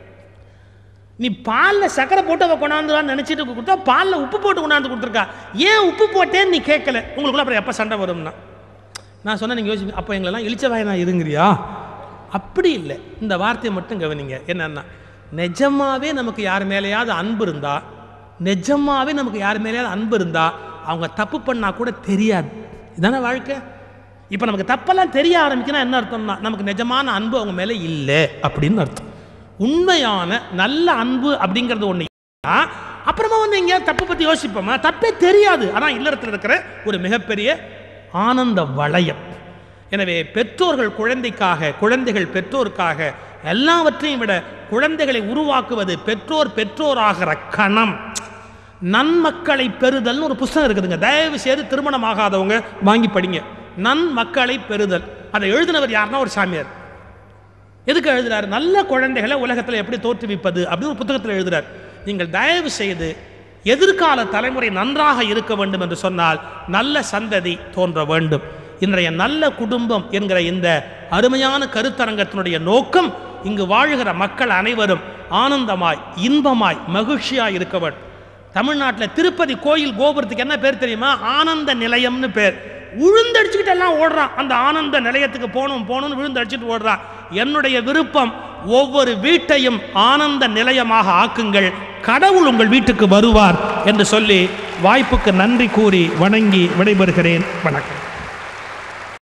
நீ பாலில் சக்கரை போட்டு அவள் கொண்டாந்துவான்னு நினச்சிட்டு கொடுத்தா பாலில் உப்பு போட்டு கொண்டாந்து கொடுத்துருக்கா ஏன் உப்பு போட்டேன்னு நீ கேட்கல உங்களுக்குள்ள அப்புறம் எப்போ சண்டை வரும்னா நான் சொன்னேன் நீங்கள் யோசிங்க அப்போ எங்களெல்லாம் இழிச்ச வாயனா இருங்கிறியா அப்படி இல்லை இந்த வார்த்தையை மட்டும் கவனிங்க என்னன்னா நிஜமாவே நமக்கு யார் மேலேயாவது அன்பு இருந்தா நிஜமாவே நமக்கு யார் மேலேயாவது அன்பு இருந்தா அவங்க தப்பு பண்ணா கூட தெரியாது இதானே வாழ்க்கை இப்போ நமக்கு தப்பெல்லாம் தெரிய ஆரம்பிக்குன்னா என்ன அர்த்தம்னா நமக்கு நிஜமான அன்பு அவங்க மேலே இல்லை அப்படின்னு அர்த்தம் உண்மையான நல்ல அன்பு அப்படிங்கிறது ஒன்று அப்புறமா வந்து எங்கேயாவது தப்பு பற்றி யோசிப்போமா தப்பே தெரியாது ஆனால் இல்லறத்தில் இருக்கிற ஒரு மிகப்பெரிய ஆனந்த வளையம் எனவே பெற்றோர்கள் குழந்தைக்காக குழந்தைகள் பெற்றோருக்காக எல்லாவற்றையும் விட குழந்தைகளை உருவாக்குவது பெற்றோர் பெற்றோராகிற கணம் நன்மக்களை பெறுதல்னு ஒரு புஸ்தகம் இருக்குதுங்க தயவு செய்து திருமணம் ஆகாதவங்க வாங்கி படிங்க நன்மக்களை பெறுதல் அதை எழுதினவர் யாருன்னா ஒரு சாமியார் எதுக்கு எழுதுறாரு நல்ல குழந்தைகளை உலகத்தில் எப்படி தோற்றுவிப்பது அப்படின்னு ஒரு புத்தகத்தில் எழுதுறார் நீங்கள் தயவு செய்து எதிர்கால தலைமுறை நன்றாக இருக்க வேண்டும் என்று சொன்னால் நல்ல சந்ததி தோன்ற வேண்டும் இன்றைய நல்ல குடும்பம் என்கிற இந்த அருமையான கருத்தரங்கத்தினுடைய நோக்கம் இங்கு வாழுகிற மக்கள் அனைவரும் ஆனந்தமாய் இன்பமாய் மகிழ்ச்சியாய் இருக்க வேண்டும் தமிழ்நாட்டில் திருப்பதி கோயில் கோபுரத்துக்கு என்ன பேர் தெரியுமா ஆனந்த நிலையம்னு பேர் உழுந்தடிச்சுக்கிட்டு எல்லாம் ஓடுறான் அந்த ஆனந்த நிலையத்துக்கு போகணும் போகணும்னு விழுந்தடிச்சிட்டு ஓடுறான் என்னுடைய விருப்பம் ஒவ்வொரு வீட்டையும் ஆனந்த நிலையமாக ஆக்குங்கள் கடவுள் உங்கள் வீட்டுக்கு வருவார் என்று சொல்லி வாய்ப்புக்கு நன்றி கூறி வணங்கி விடைபெறுகிறேன் வணக்கம்